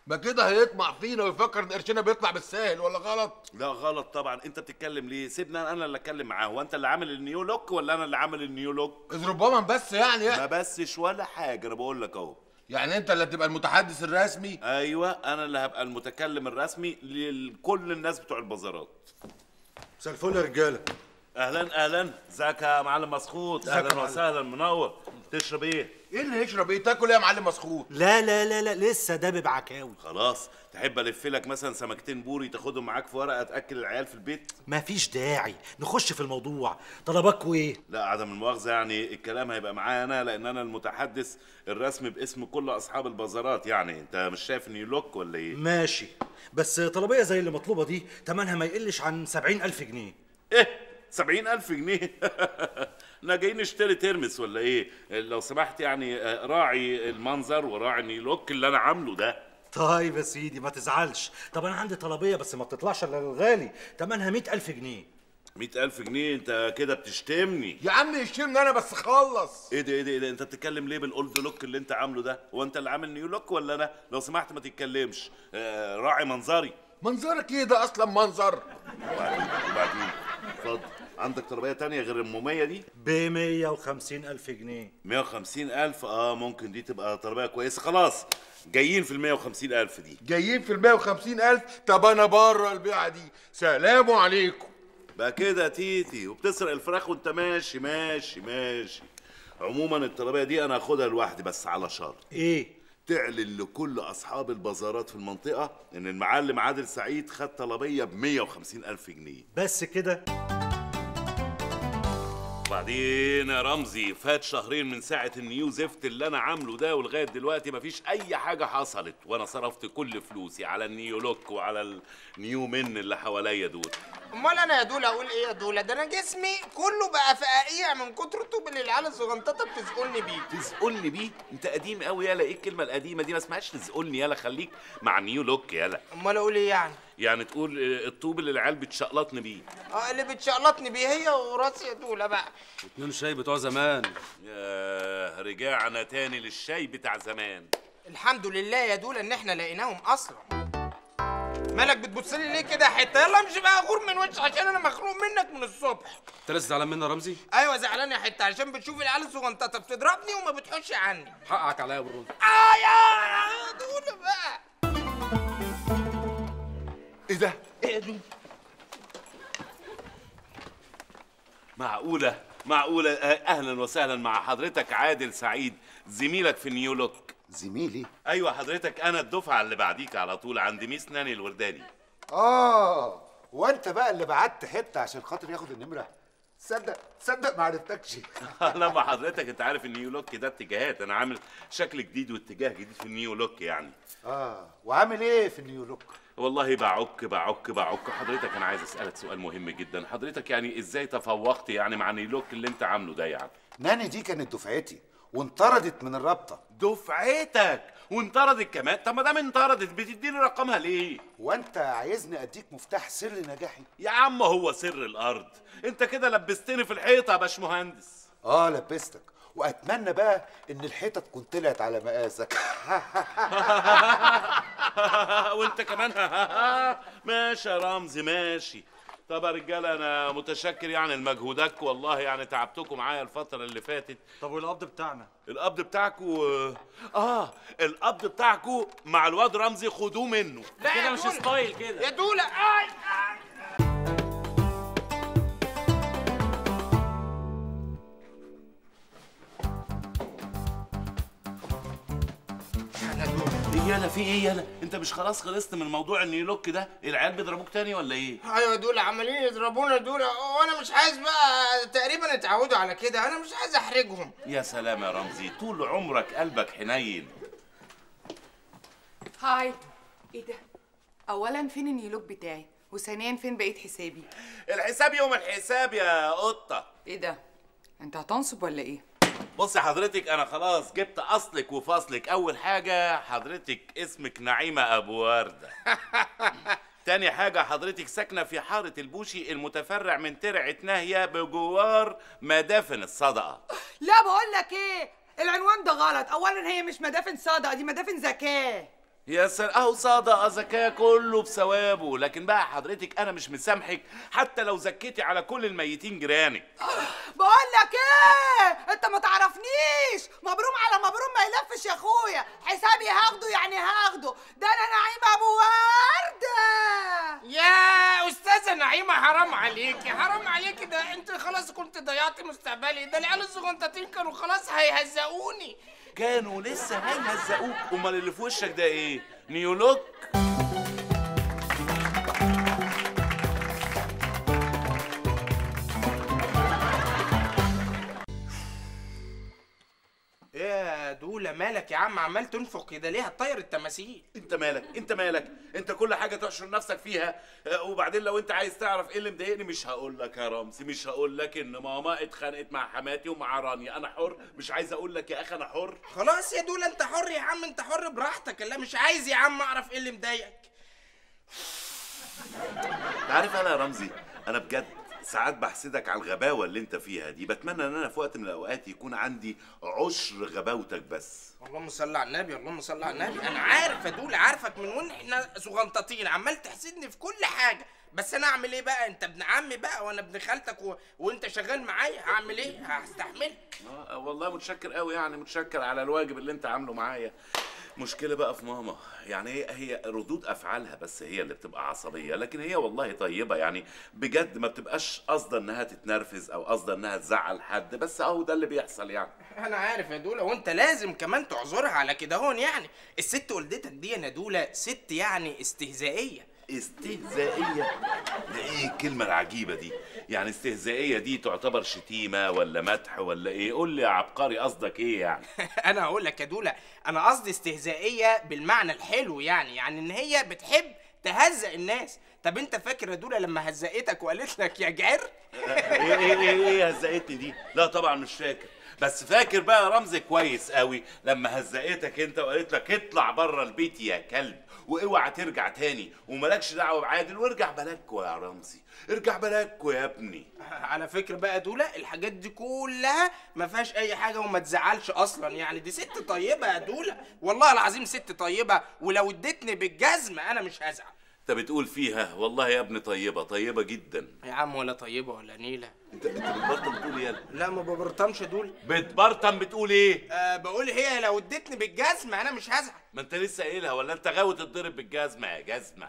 ما كده هيطمع فينا ويفكر ان قرشنا بيطلع بالساهل ولا غلط لا غلط طبعا انت بتتكلم ليه سيبنا انا اللي اتكلم معاه هو انت اللي عامل النيو لوك ولا انا اللي عامل النيو لوك اذ ربما بس يعني ما بسش ولا حاجه انا بقول لك اهو يعني انت اللي هتبقى المتحدث الرسمي ايوه انا اللي هبقى المتكلم الرسمي لكل الناس بتوع البازارات مساء الفل يا رجاله اهلا اهلا ازيك يا معلم مسخوط ازيك يا اهلا معلم. وسهلا منور تشرب ايه ايه اللي يشرب ايه تاكل ايه يا معلم مسخوط لا لا لا لا لسه دابب عكاوي خلاص تحب الف لك مثلا سمكتين بوري تاخدهم معاك في ورقه تاكل العيال في البيت مفيش داعي نخش في الموضوع طلباتكوا ايه لا عدم المؤاخذه يعني الكلام هيبقى معايا انا لان انا المتحدث الرسمي باسم كل اصحاب البازارات يعني انت مش شايف نيو لوك ولا ايه ماشي بس طلبيه زي اللي مطلوبه دي تمنها ما يقلش عن سبعين ألف جنيه ايه سبعين ألف جنيه احنا جايين نشتري ترمس ولا ايه لو سمحت يعني آه، راعي المنظر وراعي النيو لوك اللي انا عامله ده طيب يا سيدي ما تزعلش طب انا عندي طلبيه بس ما بتطلعش الا للغالي تمنها مئة ألف جنيه مئة ألف جنيه انت كده بتشتمني يا عم يشتمني انا بس خلص ايه ده ايه ده ايه ده انت بتتكلم ليه بالاولد لوك اللي انت عامله ده هو انت اللي عامل نيو لوك ولا انا لو سمحت ما تتكلمش آه راعي منظري منظرك ايه ده اصلا منظر وبعدين وبعدين اتفضل عندك تربيه تانية غير المومية دي ب 150 ألف جنيه 150 ألف اه ممكن دي تبقى تربيه كويسه خلاص جايين في ال 150 ألف دي جايين في ال 150 الف طب انا بره البيعه دي سلام عليكم بقى كده يا تيتي وبتسرق الفراخ وانت ماشي ماشي ماشي عموما الترابيه دي انا هاخدها لوحدي بس على شرط ايه تعلن لكل اصحاب البازارات في المنطقه ان المعلم عادل سعيد خد طلبيه ب 150 الف جنيه بس كده وبعدين يا رمزي فات شهرين من ساعة النيو زفت اللي أنا عامله ده ولغاية دلوقتي مفيش أي حاجة حصلت وأنا صرفت كل فلوسي على النيو لوك وعلى النيو من اللي حواليا دول امال انا يا دول اقول ايه يا دول ده انا جسمي كله بقى فقاقيع من كتر الطوب اللي العيال الصغنططه بتزقلني بيه تزقلني بيه انت قديم قوي يالا ايه الكلمه القديمه دي ما اسمهاش تزقلني يالا خليك مع نيو لوك يالا امال اقول ايه يعني يعني تقول آه، الطوب اللي العيال بتشقلطني بيه اه اللي بتشقلطني بيه هي وراسي يا دولة بقى اتنين شاي بتوع زمان يا رجعنا تاني للشاي بتاع زمان الحمد لله يا دولة ان احنا لقيناهم اصلا مالك بتبص لي ليه كده يا حته يلا امشي بقى غور من وشي عشان انا مخنوق منك من الصبح انت لسه زعلان مني يا رمزي ايوه زعلان يا حته عشان بتشوف العيال الصغنططه بتضربني وما بتحوش عني حقك عليا يا برونز اه يا دولة بقى ايه ده ايه يا دولة معقوله معقوله آه، اهلا وسهلا مع حضرتك عادل سعيد زميلك في نيو لوك زميلي ايوه حضرتك انا الدفعه اللي بعديك على طول عند ميس ناني الورداني اه وانت بقى اللي بعت حته عشان خاطر ياخد النمره تصدق تصدق ما عرفتكش لما حضرتك انت عارف النيو لوك ده اتجاهات انا عامل شكل جديد واتجاه جديد في النيو لوك يعني اه وعامل ايه في النيو لوك والله بعك بعك بعك حضرتك انا عايز اسالك سؤال مهم جدا حضرتك يعني ازاي تفوقت يعني مع النيو لوك اللي انت عامله ده يعني ناني دي كانت دفعتي وانطردت من الرابطه دفعتك وانطردت كمان طب ما دام انطردت بتديني رقمها ليه وانت عايزني اديك مفتاح سر نجاحي يا عم هو سر الارض انت كده لبستني في الحيطه يا باشمهندس اه لبستك واتمنى بقى ان الحيطه تكون طلعت على مقاسك وانت كمان ماشي يا رمزي ماشي طب يا رجاله انا متشكر يعني لمجهودك والله يعني تعبتكم معايا الفتره اللي فاتت طب والقبض بتاعنا القبض بتاعكو اه القبض بتاعكو مع الواد رمزي خدوه منه لا يا دولة. يا دولة آي آي. ايه يالا في ايه يالا انت مش خلاص خلصت من موضوع النيو لوك ده العيال بيضربوك تاني ولا ايه ايوه دول عمالين يضربونا دول وانا مش عايز بقى تقريبا اتعودوا على كده انا مش عايز احرجهم يا سلام يا رمزي طول عمرك قلبك حنين هاي ايه ده اولا فين النيلوك بتاعي وثانيا فين بقيه حسابي الحساب يوم الحساب يا قطه ايه ده انت هتنصب ولا ايه بصي حضرتك انا خلاص جبت اصلك وفصلك اول حاجه حضرتك اسمك نعيمه ابو ورده تاني حاجة حضرتك ساكنة في حارة البوشي المتفرع من ترعة ناهية بجوار مدافن الصدقة لا بقول لك ايه العنوان ده غلط اولا هي مش مدافن صدقه دي مدافن زكاه يا سلام اهو صدقه زكاه كله بثوابه لكن بقى حضرتك انا مش مسامحك حتى لو زكيتي على كل الميتين جيرانك بقول لك ايه انت ما تعرفنيش مبروم على مبروم ما يلفش يا اخويا حسابي هاخده يعني هاخده ده انا نعيم ابو ورده يا استاذه نعيمه حرام عليكي حرام عليكي ده انت خلاص كنت ضيعتي مستقبلي ده العيال الصغنطاطين كانوا خلاص هيهزقوني كانوا لسه هيهزقوك امال اللي في وشك ده ايه نيولوك ايه يا دوله مالك يا عم عمال تنفخ كده ليه هتطير التماثيل انت مالك انت مالك انت كل حاجه تحشر نفسك فيها آه، وبعدين لو انت عايز تعرف ايه اللي مضايقني مش هقول لك يا رمزي مش هقول لك ان ماما اتخانقت مع حماتي ومع رانيا انا حر مش عايز اقول لك يا اخي انا حر خلاص يا دوله انت حر يا عم انت حر براحتك لا مش عايز يا عم اعرف ايه اللي مضايقك انت عارف انا يا رمزي انا بجد ساعات بحسدك على الغباوه اللي انت فيها دي بتمنى ان انا في وقت من الاوقات يكون عندي عشر غباوتك بس اللهم صل على النبي اللهم صل على النبي انا عارف يا دوله عارفك من وين احنا صغنطاطين عمال تحسدني في كل حاجه بس انا اعمل ايه بقى انت ابن عمي بقى وانا ابن خالتك و... وانت شغال معايا هعمل ايه هستحملك آه والله متشكر قوي يعني متشكر على الواجب اللي انت عامله معايا مشكلة بقى في ماما يعني هي هي ردود افعالها بس هي اللي بتبقى عصبية لكن هي والله طيبة يعني بجد ما بتبقاش قصدها انها تتنرفز او قصدها انها تزعل حد بس اهو ده اللي بيحصل يعني انا عارف يا دوله وانت لازم كمان تعذرها على كده هون يعني الست والدتك دي يا دوله ست يعني استهزائيه استهزائية ده ايه الكلمة العجيبة دي يعني استهزائية دي تعتبر شتيمة ولا مدح ولا ايه قول لي يا عبقري قصدك ايه يعني انا هقول لك يا دوله انا قصدي استهزائيه بالمعنى الحلو يعني يعني ان هي بتحب تهزق الناس طب انت فاكر يا دوله لما هزقتك وقالت لك يا جعر ايه ايه ايه ايه هزقتني دي لا طبعا مش فاكر بس فاكر بقى رمز كويس قوي لما هزقتك انت وقالت لك اطلع بره البيت يا كلب واوعى ترجع تاني وملكش دعوه بعادل وارجع بلاكوا يا رمزي ارجع بلاكوا يا ابني على فكره بقى دوله الحاجات دي كلها ما فيهاش اي حاجه وما تزعلش اصلا يعني دي ست طيبه يا دوله والله العظيم ست طيبه ولو ادتني بالجزم انا مش هزعل انت بتقول فيها والله يا ابني طيبه طيبه جدا يا عم ولا طيبه ولا نيله انت انت بتبرطم بتقول ايه لا ما ببرطمش يا دوله بتبرطم بتقول ايه أه بقول هي لو ادتني بالجزمه انا مش هزعل ما انت لسه قايلها ولا انت غاوي تتضرب بالجزمه يا جزمه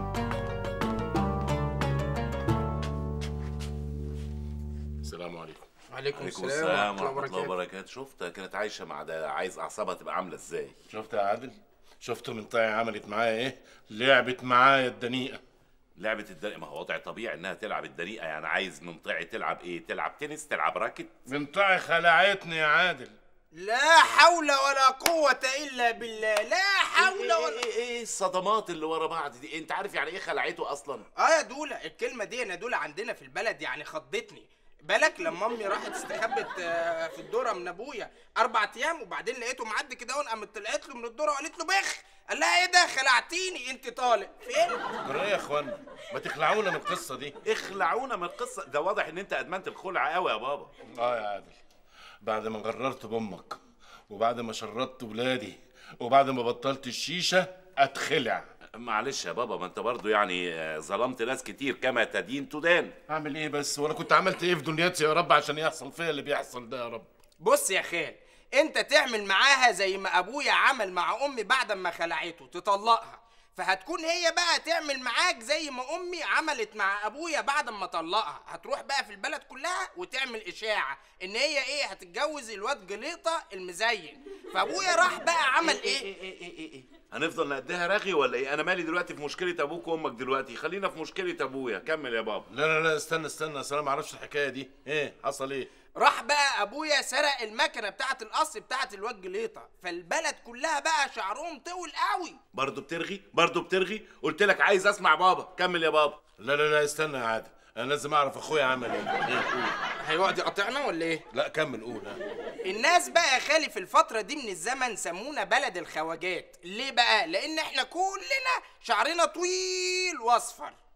السلام عليكم وعليكم عليكم السلام السلام ورحمة الله ورحمه الله وبركاته. وبركاته شفتها كانت عايشه مع ده عايز اعصابها تبقى عامله ازاي شفت يا عادل شفت من طايع عملت معايا ايه لعبت معايا الدنيئه لعبه الدنيا ما هو وضع طبيعي انها تلعب الدنيئه يعني عايز منطعي تلعب ايه تلعب تنس تلعب راكت من طايع خلعتني يا عادل لا حول ولا قوة إلا بالله لا حول إيه- ولا ايه ايه الصدمات اللي ورا بعض دي انت عارف يعني ايه خلعته اصلا اه يا دولة الكلمة دي يا دولة عندنا في البلد يعني خضتني بالك لما امي راحت استخبت آه، في الدوره من ابويا اربع ايام وبعدين لقيته معدي كده اهون قامت طلعت له من الدوره وقالت له بخ قال لها ايه ده خلعتيني انت طالق فين جرى ايه يا اخوانا ما تخلعونا من القصه دي اخلعونا من القصه ده واضح ان انت ادمنت الخلع قوي يا بابا اه يا عادل بعد ما غررت بامك وبعد ما شردت ولادي وبعد ما بطلت الشيشه اتخلع معلش يا بابا ما انت برضو يعني آه، ظلمت ناس كتير كما تدين تدان اعمل ايه بس وانا كنت عملت ايه في دنياتي يا رب عشان يحصل فيا اللي بيحصل ده يا رب بص يا خال انت تعمل معاها زي ما ابويا عمل مع امي بعد ما خلعته تطلقها فهتكون هي بقى تعمل معاك زي ما امي عملت مع ابويا بعد ما طلقها هتروح بقى في البلد كلها وتعمل اشاعه ان هي ايه هتتجوز الواد جليطه المزين فابويا راح بقى عمل ايه هنفضل نقدها رغي ولا ايه انا مالي دلوقتي في مشكله ابوك وامك دلوقتي خلينا في مشكله ابويا كمل يا بابا لا لا لا استنى استنى اصل انا ما اعرفش الحكايه دي ايه حصل ايه راح بقى ابويا سرق المكنه بتاعه القص بتاعه الواد جليطه فالبلد كلها بقى شعرهم طول قوي برضو بترغي برضو بترغي قلت لك عايز اسمع بابا كمل يا بابا لا لا لا استنى يا عادل انا لازم اعرف اخويا عمل ايه ايه قول هيقعد يقاطعنا ولا ايه لا كمل قول ها. الناس بقى يا خالي في الفترة دي من الزمن سمونا بلد الخواجات ليه بقى؟ لأن احنا كلنا شعرنا طويل واصفر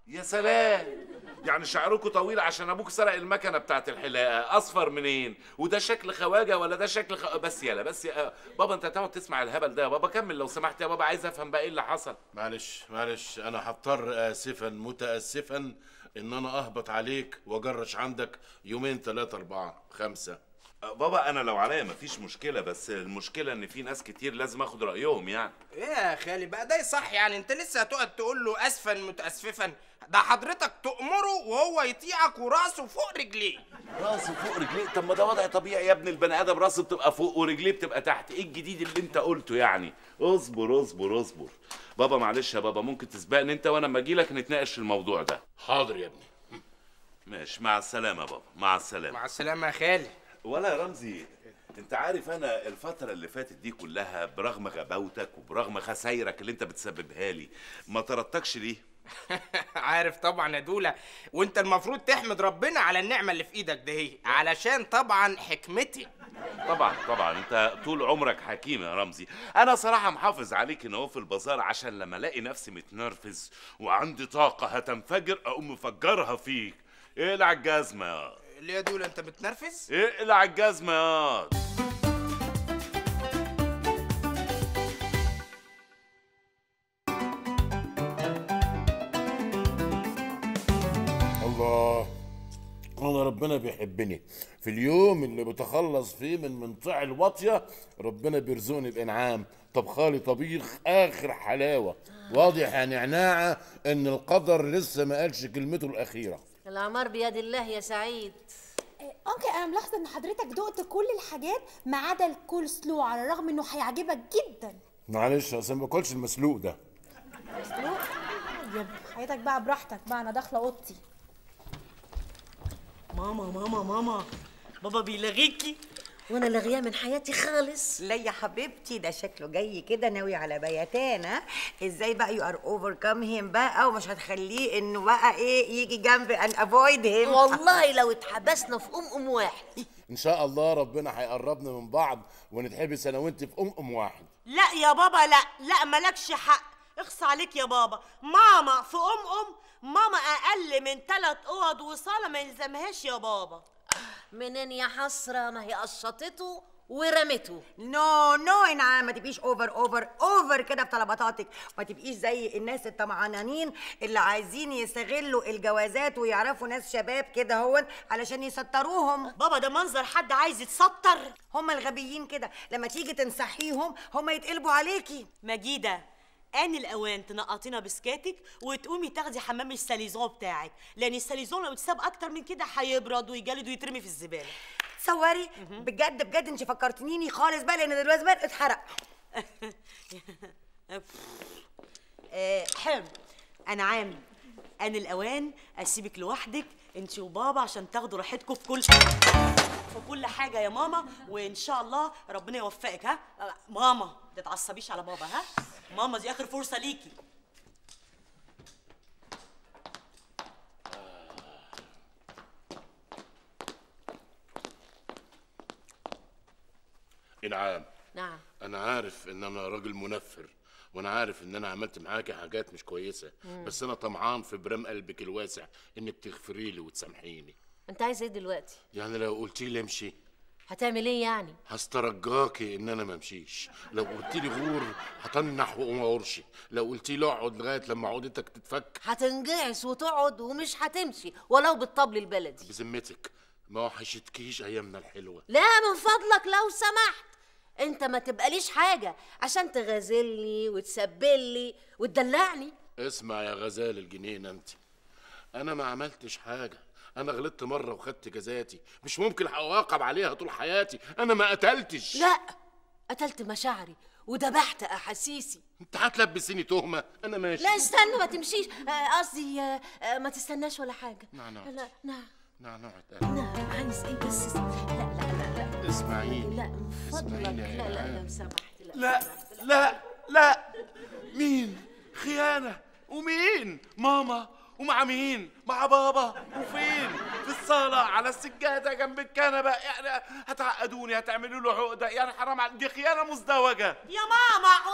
يا سلام يعني شعركم طويل عشان ابوك سرق المكنه بتاعت الحلاقه اصفر منين وده شكل خواجه ولا ده شكل خ... بس يلا بس يا بابا انت هتقعد تسمع الهبل ده يا بابا كمل لو سمحت يا بابا عايز افهم بقى ايه اللي حصل معلش معلش انا هضطر اسفا متاسفا ان انا اهبط عليك واجرش عندك يومين ثلاثة أربعة خمسة بابا انا لو عليا مفيش مشكله بس المشكله ان في ناس كتير لازم اخد رايهم يعني ايه يا خالي بقى ده صح يعني انت لسه هتقعد تقول له اسفا متاسفا ده حضرتك تأمره وهو يطيعك وراسه فوق رجليه راسه فوق رجليه طب ما ده وضع طبيعي يا ابني البني ادم راسه بتبقى فوق ورجليه بتبقى تحت ايه الجديد اللي انت قلته يعني اصبر اصبر اصبر بابا معلش يا بابا ممكن تسبقني انت وانا اما اجي لك نتناقش في الموضوع ده حاضر يا ابني ماشي مع السلامه يا بابا مع السلامه مع السلامه يا خالي ولا يا رمزي انت عارف انا الفترة اللي فاتت دي كلها برغم غباوتك وبرغم خسايرك اللي انت بتسببها لي ما طردتكش ليه؟ عارف طبعا يا دولا وانت المفروض تحمد ربنا على النعمه اللي في ايدك دهي علشان طبعا حكمتي طبعا طبعا انت طول عمرك حكيم يا رمزي انا صراحة محافظ عليك ان هو في البازار عشان لما الاقي نفسي متنرفز وعندي طاقة هتنفجر اقوم مفجرها فيك اقلع الجزمة يا ليه يا دولا انت بتنرفز اقلع الجزمة يا الله الله ربنا بيحبني في اليوم اللي بتخلص فيه من منطع الواطية ربنا بيرزقني بإنعام طبخالي طبيخ آخر حلاوة واضح يا نعناعة إن القدر لسه ما قالش كلمته الأخيرة الأعمار بيد الله يا سعيد اوكي انا ملاحظه ان حضرتك دقت كل الحاجات ما عدا الكول سلو على الرغم انه هيعجبك جدا معلش أصل ما باكلش المسلوق ده مسلوق يا حياتك بقى براحتك بقى انا داخله اوضتي ماما ماما ماما بابا بيلغيكي وانا لاغياه من حياتي خالص لا يا حبيبتي ده شكله جاي كده ناوي على بياتان ها ازاي بقى يو ار اوفر كام هيم بقى ومش هتخليه انه بقى ايه يجي جنبي ان افويد هيم والله لو اتحبسنا في ام ام واحد إن شاء الله ربنا هيقربنا من بعض ونتحبس أنا وأنت في أم أم واحد لا يا بابا لا لا مالكش حق اخص عليك يا بابا ماما في ام ام ماما اقل من ثلاث اوض وصاله ما يلزمهاش يا بابا منين يا حسره ما هي قشطته ورمته نو نو انعام ما تبقيش اوفر اوفر اوفر كده في طلباتاتك ما تبقيش زي الناس الطمعانين اللي عايزين يستغلوا الجوازات ويعرفوا ناس شباب كده هون علشان يسطروهم بابا ده منظر حد عايز يتستر هم الغبيين كده لما تيجي تنصحيهم هم يتقلبوا عليكي مجيده آن الأوان تنقطينا بسكاتك وتقومي تاخدي حمام الساليزون بتاعك لأن الساليزون لو اتساب أكتر من كده هيبرد ويجلد ويترمي في الزبالة تصوري بجد بجد انت فكرتنيني خالص بقى لان دلوقتي بقى اتحرق آه، حلو أنا عام آن الأوان أسيبك لوحدك انت وبابا عشان تاخدوا راحتكم في كل في كل حاجة يا ماما وإن شاء الله ربنا يوفقك ها آه، ماما ما تتعصبيش على بابا ها ماما دي آخر فرصة ليكي إنعام نعم أنا عارف إن أنا راجل منفر وأنا عارف إن أنا عملت معاكي حاجات مش كويسة مم. بس أنا طمعان في برام قلبك الواسع إنك تغفري لي وتسامحيني انت عايز ايه دلوقتي يعني لو قلتي لي امشي هتعمل ايه يعني هسترجاكي ان انا ما امشيش لو قلت لي غور هتنح واقوم اغرشي لو قلت لي اقعد لغايه لما عقدتك تتفك هتنجعس وتقعد ومش هتمشي ولو بالطبل البلدي بذمتك ما وحشتكيش ايامنا الحلوه لا من فضلك لو سمحت انت ما تبقاليش حاجه عشان تغازلني وتسبلي وتدلعني اسمع يا غزال الجنينه انت انا ما عملتش حاجه انا غلطت مره وخدت جزاتي مش ممكن اعاقب عليها طول حياتي انا ما قتلتش لا قتلت مشاعري وذبحت احاسيسي انت هتلبسيني تهمه انا ماشي لا استنى ما تمشيش آه، قصدي آه، آه، ما تستناش ولا حاجه نعناع لا نعم نعناع قلب نعم عايز ايه بس لا لا لا لا اسمعيني لا من فضلك اسمعيني يا لا لا إلهام. لو سمحت لا لا لا لا مين خيانة ومين ماما ومع مين مع بابا وفين في الصالة على السجادة جنب الكنبة يعني هتعقدوني هتعملوا له عقدة يعني حرام عليك دي خيانة مزدوجة يا ماما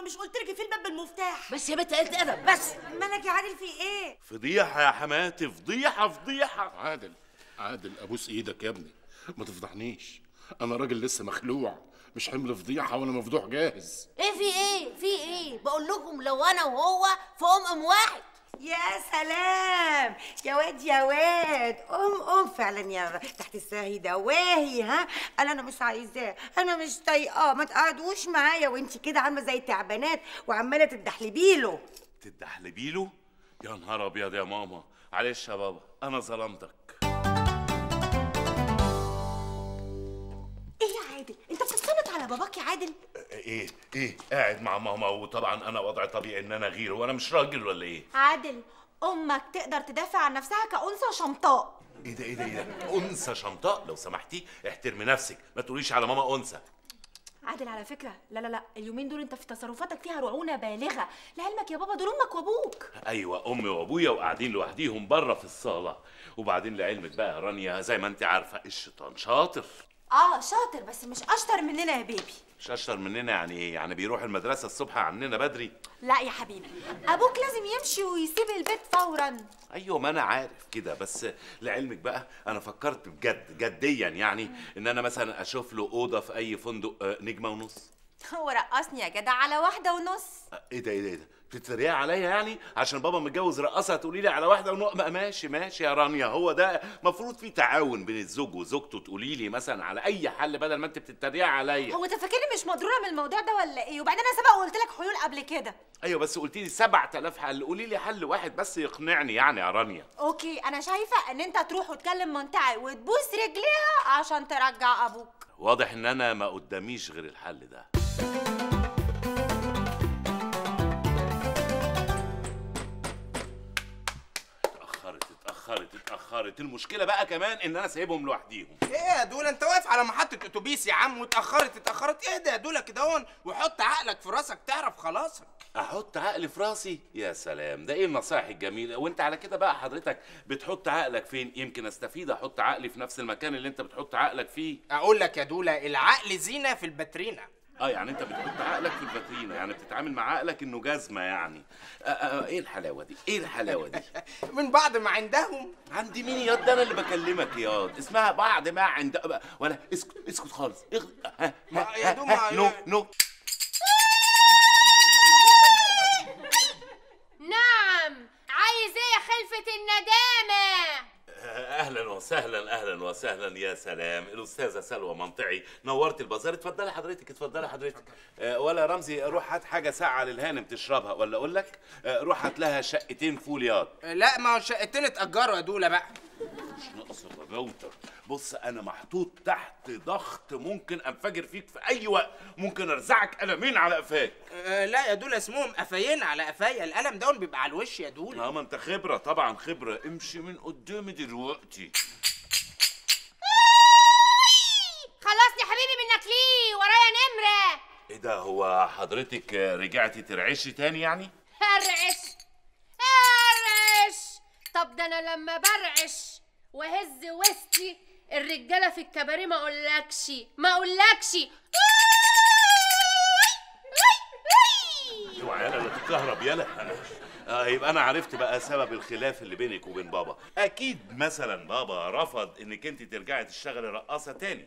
انا مش قلت لك في الباب بالمفتاح بس يا بنت قلت ادب بس مالك يا عادل في ايه فضيحه يا حماتي فضيحه فضيحه عادل عادل ابوس ايدك يا ابني ما تفضحنيش انا راجل لسه مخلوع مش حمل فضيحه وانا مفضوح جاهز ايه في ايه في ايه بقول لكم لو انا وهو في ام ام واحد يا سلام يا واد يا واد ام ام فعلا يا تحت الساهي ده واهي ها انا انا مش عايزاه انا مش طايقاه ما تقعدوش معايا وانت كده عامله زي التعبانات وعماله تدحلبي له تدحلبي له يا نهار ابيض يا ماما معلش يا بابا انا ظلمتك ايه يا عادل انت بتتصنت على باباك يا عادل ايه ايه قاعد مع ماما وطبعا انا وضعي طبيعي ان انا غير وانا مش راجل ولا ايه عادل امك تقدر تدافع عن نفسها كأنثى شمطاء ايه ده ايه ده ايه ده انثى شمطاء لو سمحتي احترمي نفسك ما تقوليش على ماما انثى عادل على فكره لا لا لا اليومين دول انت في تصرفاتك فيها رعونه بالغه لعلمك يا بابا دول امك وابوك ايوه امي وابويا وقاعدين لوحديهم بره في الصاله وبعدين لعلمك بقى يا رانيا زي ما انت عارفه الشيطان شاطر اه شاطر بس مش اشطر مننا يا بيبي مش اشطر مننا يعني ايه يعني بيروح المدرسه الصبح عننا بدري لا يا حبيبي ابوك لازم يمشي ويسيب البيت فورا ايوه ما انا عارف كده بس لعلمك بقى انا فكرت بجد جديا يعني ان انا مثلا اشوف له اوضه في اي فندق آه، نجمه ونص هو رقصني يا جدع على واحده ونص آه، ايه ده ايه ده ايه ده بتتريق عليا يعني عشان بابا متجوز رقاصه تقولي لي على واحده ونق ما- ماشي ماشي يا رانيا هو ده مفروض في تعاون بين الزوج وزوجته تقولي لي مثلا على اي حل بدل ما انت بتتريق عليا هو انت فاكرني مش مضروره من الموضوع ده ولا ايه وبعدين انا سبق وقلت لك حلول قبل كده ايوه بس قلت لي 7000 حل قولي لي حل واحد بس يقنعني يعني يا رانيا اوكي انا شايفه ان انت تروح وتكلم منتعي وتبوس رجليها عشان ترجع ابوك واضح ان انا ما قداميش غير الحل ده اتاخرت اتاخرت اتاخرت المشكله بقى كمان ان انا سايبهم لوحديهم ايه يا دول انت واقف على محطة اتوبيس يا عم واتأخرت اتأخرت ايه ده يا دول كده هون وحط عقلك في راسك تعرف خلاصك احط عقلي في راسي يا سلام ده ايه النصائح الجميله وانت على كده بقى حضرتك بتحط عقلك فين يمكن استفيد احط عقلي في نفس المكان اللي انت بتحط عقلك فيه اقول لك يا دولة العقل زينة في الباترينا اه يعني انت بتحط عقلك في الفاترينا يعني بتتعامل مع عقلك انه جزمه يعني آه آه ايه الحلاوه دي ايه الحلاوه دي من بعد ما عندهم عندي مين ياض ده انا اللي بكلمك ياض اسمها بعد ما عند ولا اسكت اسكت خالص اغ... ها ما ها يا ها دوما ها نو يا- نو نعم عايز ايه يا خلفة الندامة اهلا وسهلا اهلا وسهلا يا سلام الاستاذه سلوى منطعي نورت البازار اتفضلي حضرتك اتفضلي حضرتك أه ولا رمزي روح هات حاجه ساقعه للهانم تشربها ولا اقول لك أه روح هات لها شقتين فول ياض لا ما هو شقتين اتأجروا يا دولة بقى مش ناقص الرجاوتر بص انا محطوط تحت ضغط ممكن انفجر فيك في اي وقت ممكن ارزعك قلمين على قفاك آه لا يا دولة اسمهم قفايين على قفايا القلم ده بيبقى على الوش يا دولة اه ما انت خبره طبعا خبره امشي من قدامي دلوقتي خلصني يا حبيبي منك ليه ورايا نمرة ايه ده هو حضرتك رجعتي ترعشي تاني يعني هرعش هرعش طب ده انا لما برعش وهز وسطي الرجاله في الكباريه ما اقولكش ما اقولكش اوعى يالا لا تتكهرب يالا آه يبقى انا عرفت بقى سبب الخلاف اللي بينك وبين بابا اكيد مثلا بابا رفض انك انت ترجعي تشتغلي رقاصه تاني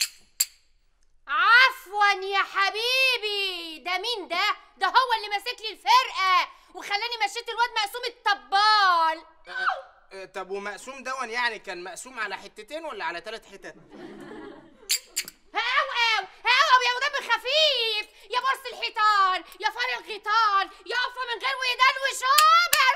عفوا يا حبيبي ده مين ده ده هو اللي ماسك لي الفرقه وخلاني مشيت الواد مقسوم الطبال آه، طب ومقسوم دون يعني كان مقسوم على حتتين ولا على ثلاث حتت هاو هاو هاو يا مدام خفيف يا برص الحيطان يا فار الغيطان يا قفه من غير ودان وشوبر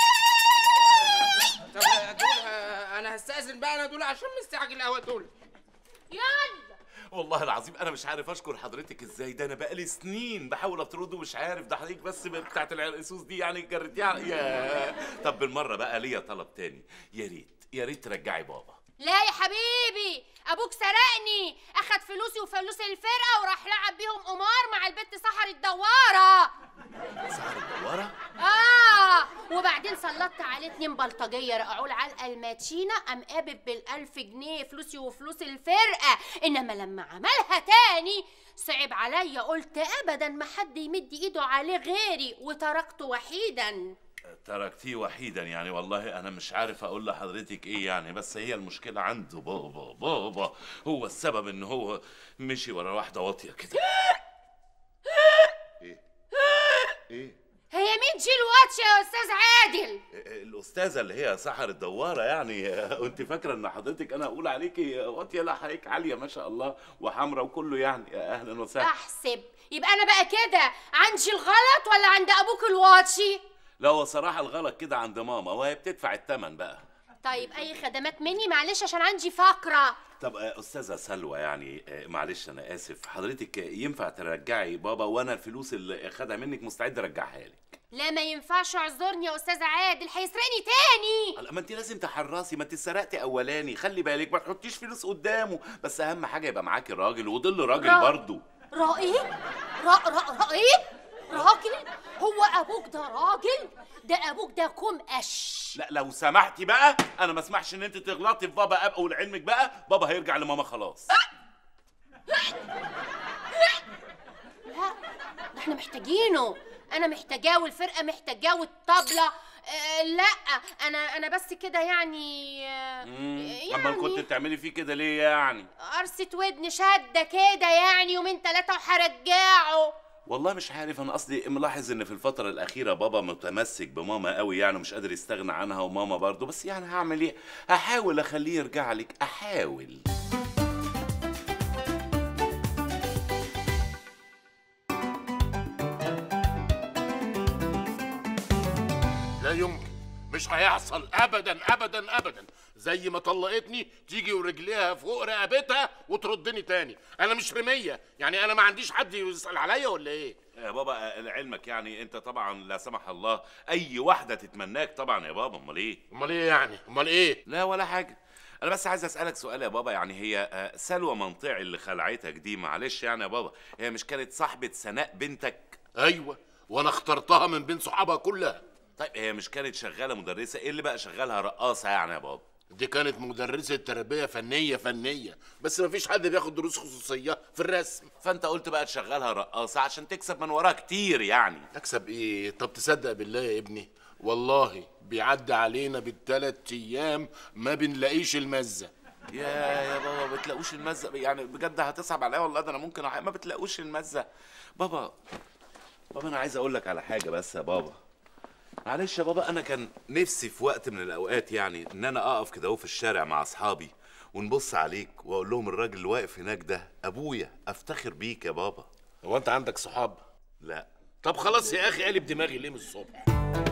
طب يا دول آه، انا هستأذن بقى انا دول عشان مستعجل قوي دول يلا والله العظيم انا مش عارف اشكر حضرتك ازاي ده انا بقالي سنين بحاول اطرده ومش عارف ده حضرتك بس بتاعت العرقسوس دي يعني جريتيها يا طب بالمره بقى ليا طلب تاني يا ريت يا ريت ترجعي بابا لا يا حبيبي ابوك سرقني اخد فلوسي وفلوس الفرقه وراح لعب بيهم قمار مع البت سحر الدواره سحر الدواره اه وبعدين سلطت عليه اتنين بلطجيه رقعوا له علقه الماتشينه قام قابب بالالف جنيه فلوسي وفلوس الفرقه انما لما عملها تاني صعب عليا قلت ابدا ما حد يمد ايده عليه غيري وتركته وحيدا تركتيه وحيدا يعني والله انا مش عارف اقول لحضرتك ايه يعني بس هي المشكله عنده بابا بابا هو السبب ان هو مشي ورا واحده واطيه كده ايه هي مين جيل واتش يا استاذ عادل الاستاذه اللي هي سحر الدواره يعني وانت فاكره ان حضرتك انا اقول عليكي واطيه لا حضرتك عاليه ما شاء الله وحمراء وكله يعني اهلا وسهلا احسب يبقى انا بقى كده عندي الغلط ولا عند ابوك الواتشي لا هو صراحه الغلط كده عند ماما وهي بتدفع الثمن بقى طيب اي خدمات مني معلش عشان عندي فقره طب آه، استاذه سلوى يعني آه، معلش انا اسف حضرتك ينفع ترجعي بابا وانا الفلوس اللي خدها منك مستعد ارجعها لك لا ما ينفعش اعذرني يا استاذ عادل هيسرقني تاني لا، ما انت لازم تحرصي ما انت سرقتي اولاني خلي بالك ما تحطيش فلوس قدامه بس اهم حاجه يبقى معاكي راجل وضل راجل را- برضه رائد را را رائد راجل هو ابوك ده راجل ده ابوك ده كوم قش لا لو سمحتي بقى انا ما اسمحش ان انت تغلطي في بابا ابقى ولعلمك بقى بابا هيرجع لماما خلاص لا ده احنا محتاجينه انا محتاجاه والفرقه محتاجاه والطبله آه لا انا انا بس كده يعني آه امال كنت يعني بتعملي فيه كده ليه يعني قرصة ودن شده كده يعني يومين ثلاثه وهرجعه والله مش عارف انا اصلي ملاحظ ان في الفتره الاخيره بابا متمسك بماما قوي يعني مش قادر يستغنى عنها وماما برضه بس يعني هعمل ايه هحاول اخليه يرجع لك احاول لا يمكن مش هيحصل ابدا ابدا ابدا زي ما طلقتني تيجي ورجليها فوق رقبتها وتردني تاني انا مش رميه يعني انا ما عنديش حد يسال عليا ولا ايه يا بابا لعلمك يعني انت طبعا لا سمح الله اي واحده تتمناك طبعا يا بابا امال ايه امال ايه يعني امال ايه لا ولا حاجه انا بس عايز اسالك سؤال يا بابا يعني هي آه، سلوى منطعي اللي خلعتك دي معلش يعني يا بابا هي مش كانت صاحبه سناء بنتك ايوه وانا اخترتها من بين صحابها كلها طيب هي مش كانت شغاله مدرسه ايه اللي بقى شغالها رقاصه يعني يا بابا دي كانت مدرسة تربية فنية فنية بس مفيش حد بياخد دروس خصوصية في الرسم فانت قلت بقى تشغلها رقاصه عشان تكسب من وراها كتير يعني اكسب ايه طب تصدق بالله يا ابني والله بيعدي علينا بالتلات ايام ما بنلاقيش المزه يا يا بابا ما بتلاقوش المزه يعني بجد هتصعب عليا والله ده انا ممكن أح- ما بتلاقوش المزه بابا بابا انا عايز اقول لك على حاجه بس يا بابا معلش يا بابا انا كان نفسي في وقت من الاوقات يعني ان انا اقف كده اهو في الشارع مع اصحابي ونبص عليك واقول لهم الراجل اللي واقف هناك ده ابويا افتخر بيك يا بابا هو انت عندك صحاب لا طب خلاص يا اخي قلب دماغي ليه من الصبح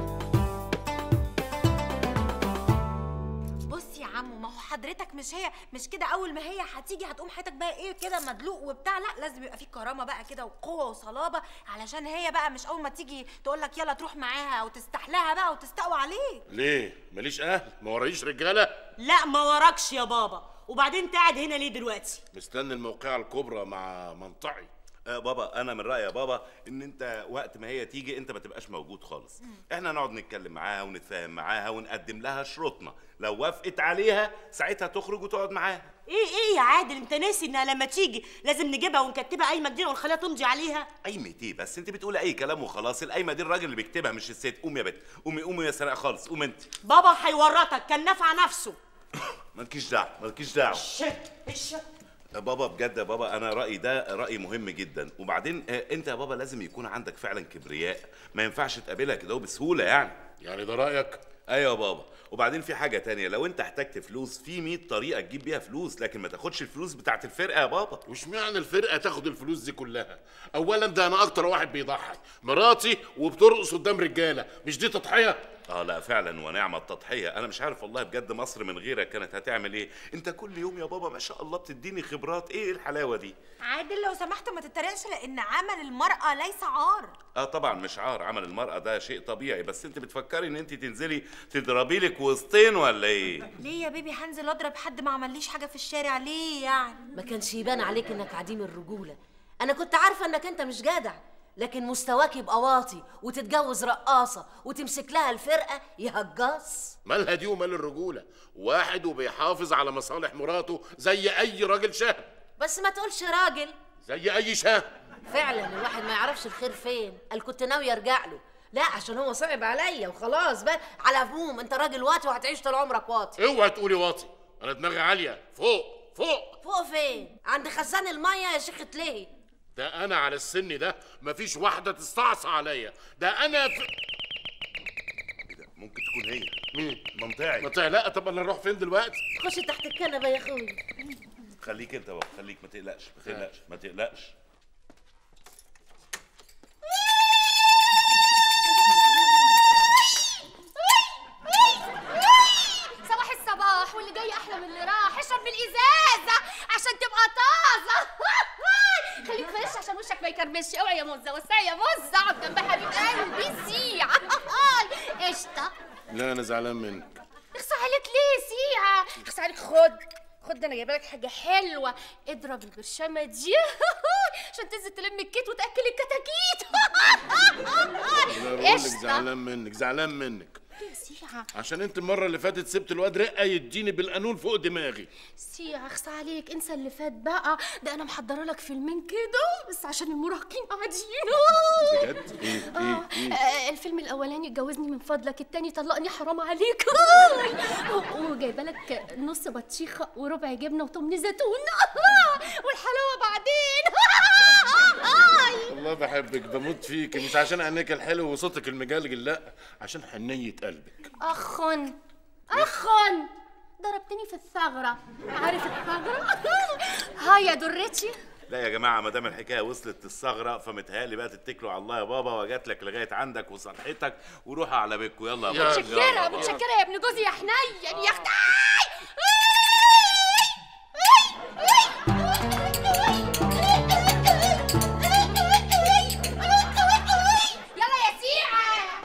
بص يا عمو ما هو حضرتك مش هي مش كده اول ما هي هتيجي هتقوم حياتك بقى ايه كده مدلوق وبتاع لا لازم يبقى في كرامه بقى كده وقوه وصلابه علشان هي بقى مش اول ما تيجي تقول لك يلا تروح معاها وتستحلاها بقى وتستقوى عليك ليه ماليش اهل ما ورايش رجاله لا ما وراكش يا بابا وبعدين انت قاعد هنا ليه دلوقتي مستني الموقعة الكبرى مع منطعي آه بابا انا من رايي يا بابا ان انت وقت ما هي تيجي انت ما تبقاش موجود خالص احنا نقعد نتكلم معاها ونتفاهم معاها ونقدم لها شروطنا لو وافقت عليها ساعتها تخرج وتقعد معاها ايه ايه يا عادل انت ناسي انها لما تيجي لازم نجيبها ونكتبها قايمه جديده ونخليها تمضي عليها قايمة ايه بس انت بتقولي اي كلام وخلاص القايمه دي الراجل اللي بيكتبها مش الست قومي يا بت قومي قومي يا سناء خالص قومي انت بابا هيورطك كان نافع نفسه مالكيش دعوه مالكيش دعوه الشت الشت يا بابا بجد يا بابا انا رايي ده راي مهم جدا وبعدين آه، انت يا بابا لازم يكون عندك فعلا كبرياء ما ينفعش تقابلها كده بسهوله يعني يعني ده رايك ايوه يا بابا وبعدين في حاجه تانية لو انت احتجت فلوس في 100 طريقه تجيب بيها فلوس لكن ما تاخدش الفلوس بتاعت الفرقه يا بابا وش معنى الفرقه تاخد الفلوس دي كلها اولا ده انا اكتر واحد بيضحي مراتي وبترقص قدام رجاله مش دي تضحيه اه لا فعلا ونعم التضحيه انا مش عارف والله بجد مصر من غيرك كانت هتعمل ايه انت كل يوم يا بابا ما شاء الله بتديني خبرات ايه الحلاوه دي عادل لو سمحت ما تتريقش لان عمل المراه ليس عار اه طبعا مش عار عمل المرأة ده شيء طبيعي بس انت بتفكري ان انت تنزلي تضربي لك وسطين ولا ايه ليه يا بيبي هنزل اضرب حد ما عمليش حاجه في الشارع ليه يعني ما كانش يبان عليك انك عديم الرجوله انا كنت عارفه انك انت مش جدع لكن مستواك يبقى واطي وتتجوز رقاصه وتمسك لها الفرقه يهجص مالها دي ومال الرجوله واحد وبيحافظ على مصالح مراته زي اي راجل شاب بس ما تقولش راجل زي اي شاه فعلا الواحد ما يعرفش الخير فين قال كنت ناوي ارجع له لا عشان هو صعب عليا وخلاص بقى على عموم انت راجل واطي وهتعيش طول عمرك واطي اوعى تقولي واطي انا دماغي عاليه فوق فوق فوق فين عند خزان الميه يا شيخ تلهي ده انا على السن ده مفيش واحده تستعصى عليا ده انا في... ممكن تكون هي مين منطعي منطعي لا طب انا نروح فين دلوقتي خش تحت الكنبه يا اخوي خليك انت بقى خليك ما تقلقش ما تقلقش ما تقلقش صباح الصباح واللي جاي احلى من اللي راح اشرب من الازازه عشان تبقى طازه خليك فريش عشان وشك ما يكرمش اوعي يا موزه وسعي يا موزه اقعد جنب حبيب قلبي سيع قشطه لا انا زعلان منك اخصى عليك ليه سيعه اخصى عليك خد خد ده انا جايبه لك حاجه حلوه اضرب البرشامه دي عشان تنزل تلم الكيت وتاكل الكتاكيت انا بقول لك قشطه زعلان منك زعلان منك ليه سيعه عشان انت المره اللي فاتت سبت الواد رقه يديني بالقانون فوق دماغي سيعه اخصى عليك انسى اللي فات بقى ده انا محضره لك فيلمين كده بس عشان المراهقين قاعدين بجد ايه آه، ايه ايه آه، الفيلم الاولاني اتجوزني من فضلك التاني طلقني حرام عليك وجايبه لك نص بطيخه وربع جبنه وتمن زيتون والحلاوه بعدين والله بحبك بموت فيك مش عشان عينيك الحلو وصوتك المجلجل لا عشان حنيه قلبك اخن اخن ضربتني في الثغره عارف الثغره هاي يا درتي لا يا جماعه ما دام الحكايه وصلت للثغره فمتهيألي بقى تتكلوا على الله يا بابا وجات لك لغايه عندك وصلحتك وروحوا على بيتكم يلا يا بابا متشكره يلا بابا. متشكره يا ابن جوزي يا حنين يا اختي يلا يا سيعه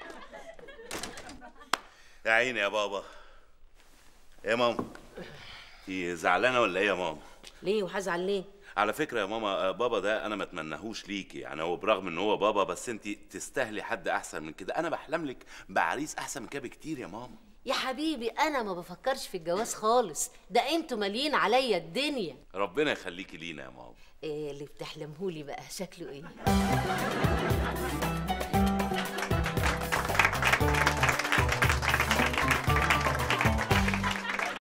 يا عيني يا بابا يا ماما انت زعلانه ولا ايه يا ماما ليه وهزعل ليه على فكره يا ماما آه، بابا ده انا ما اتمناهوش ليكي يعني هو برغم ان هو بابا بس انت تستاهلي حد احسن من كده انا بحلم لك بعريس احسن من كده بكتير يا ماما يا حبيبي انا ما بفكرش في الجواز خالص ده انتوا مالين عليا الدنيا ربنا يخليكي لينا يا ماما إيه اللي بتحلمهولي بقى شكله ايه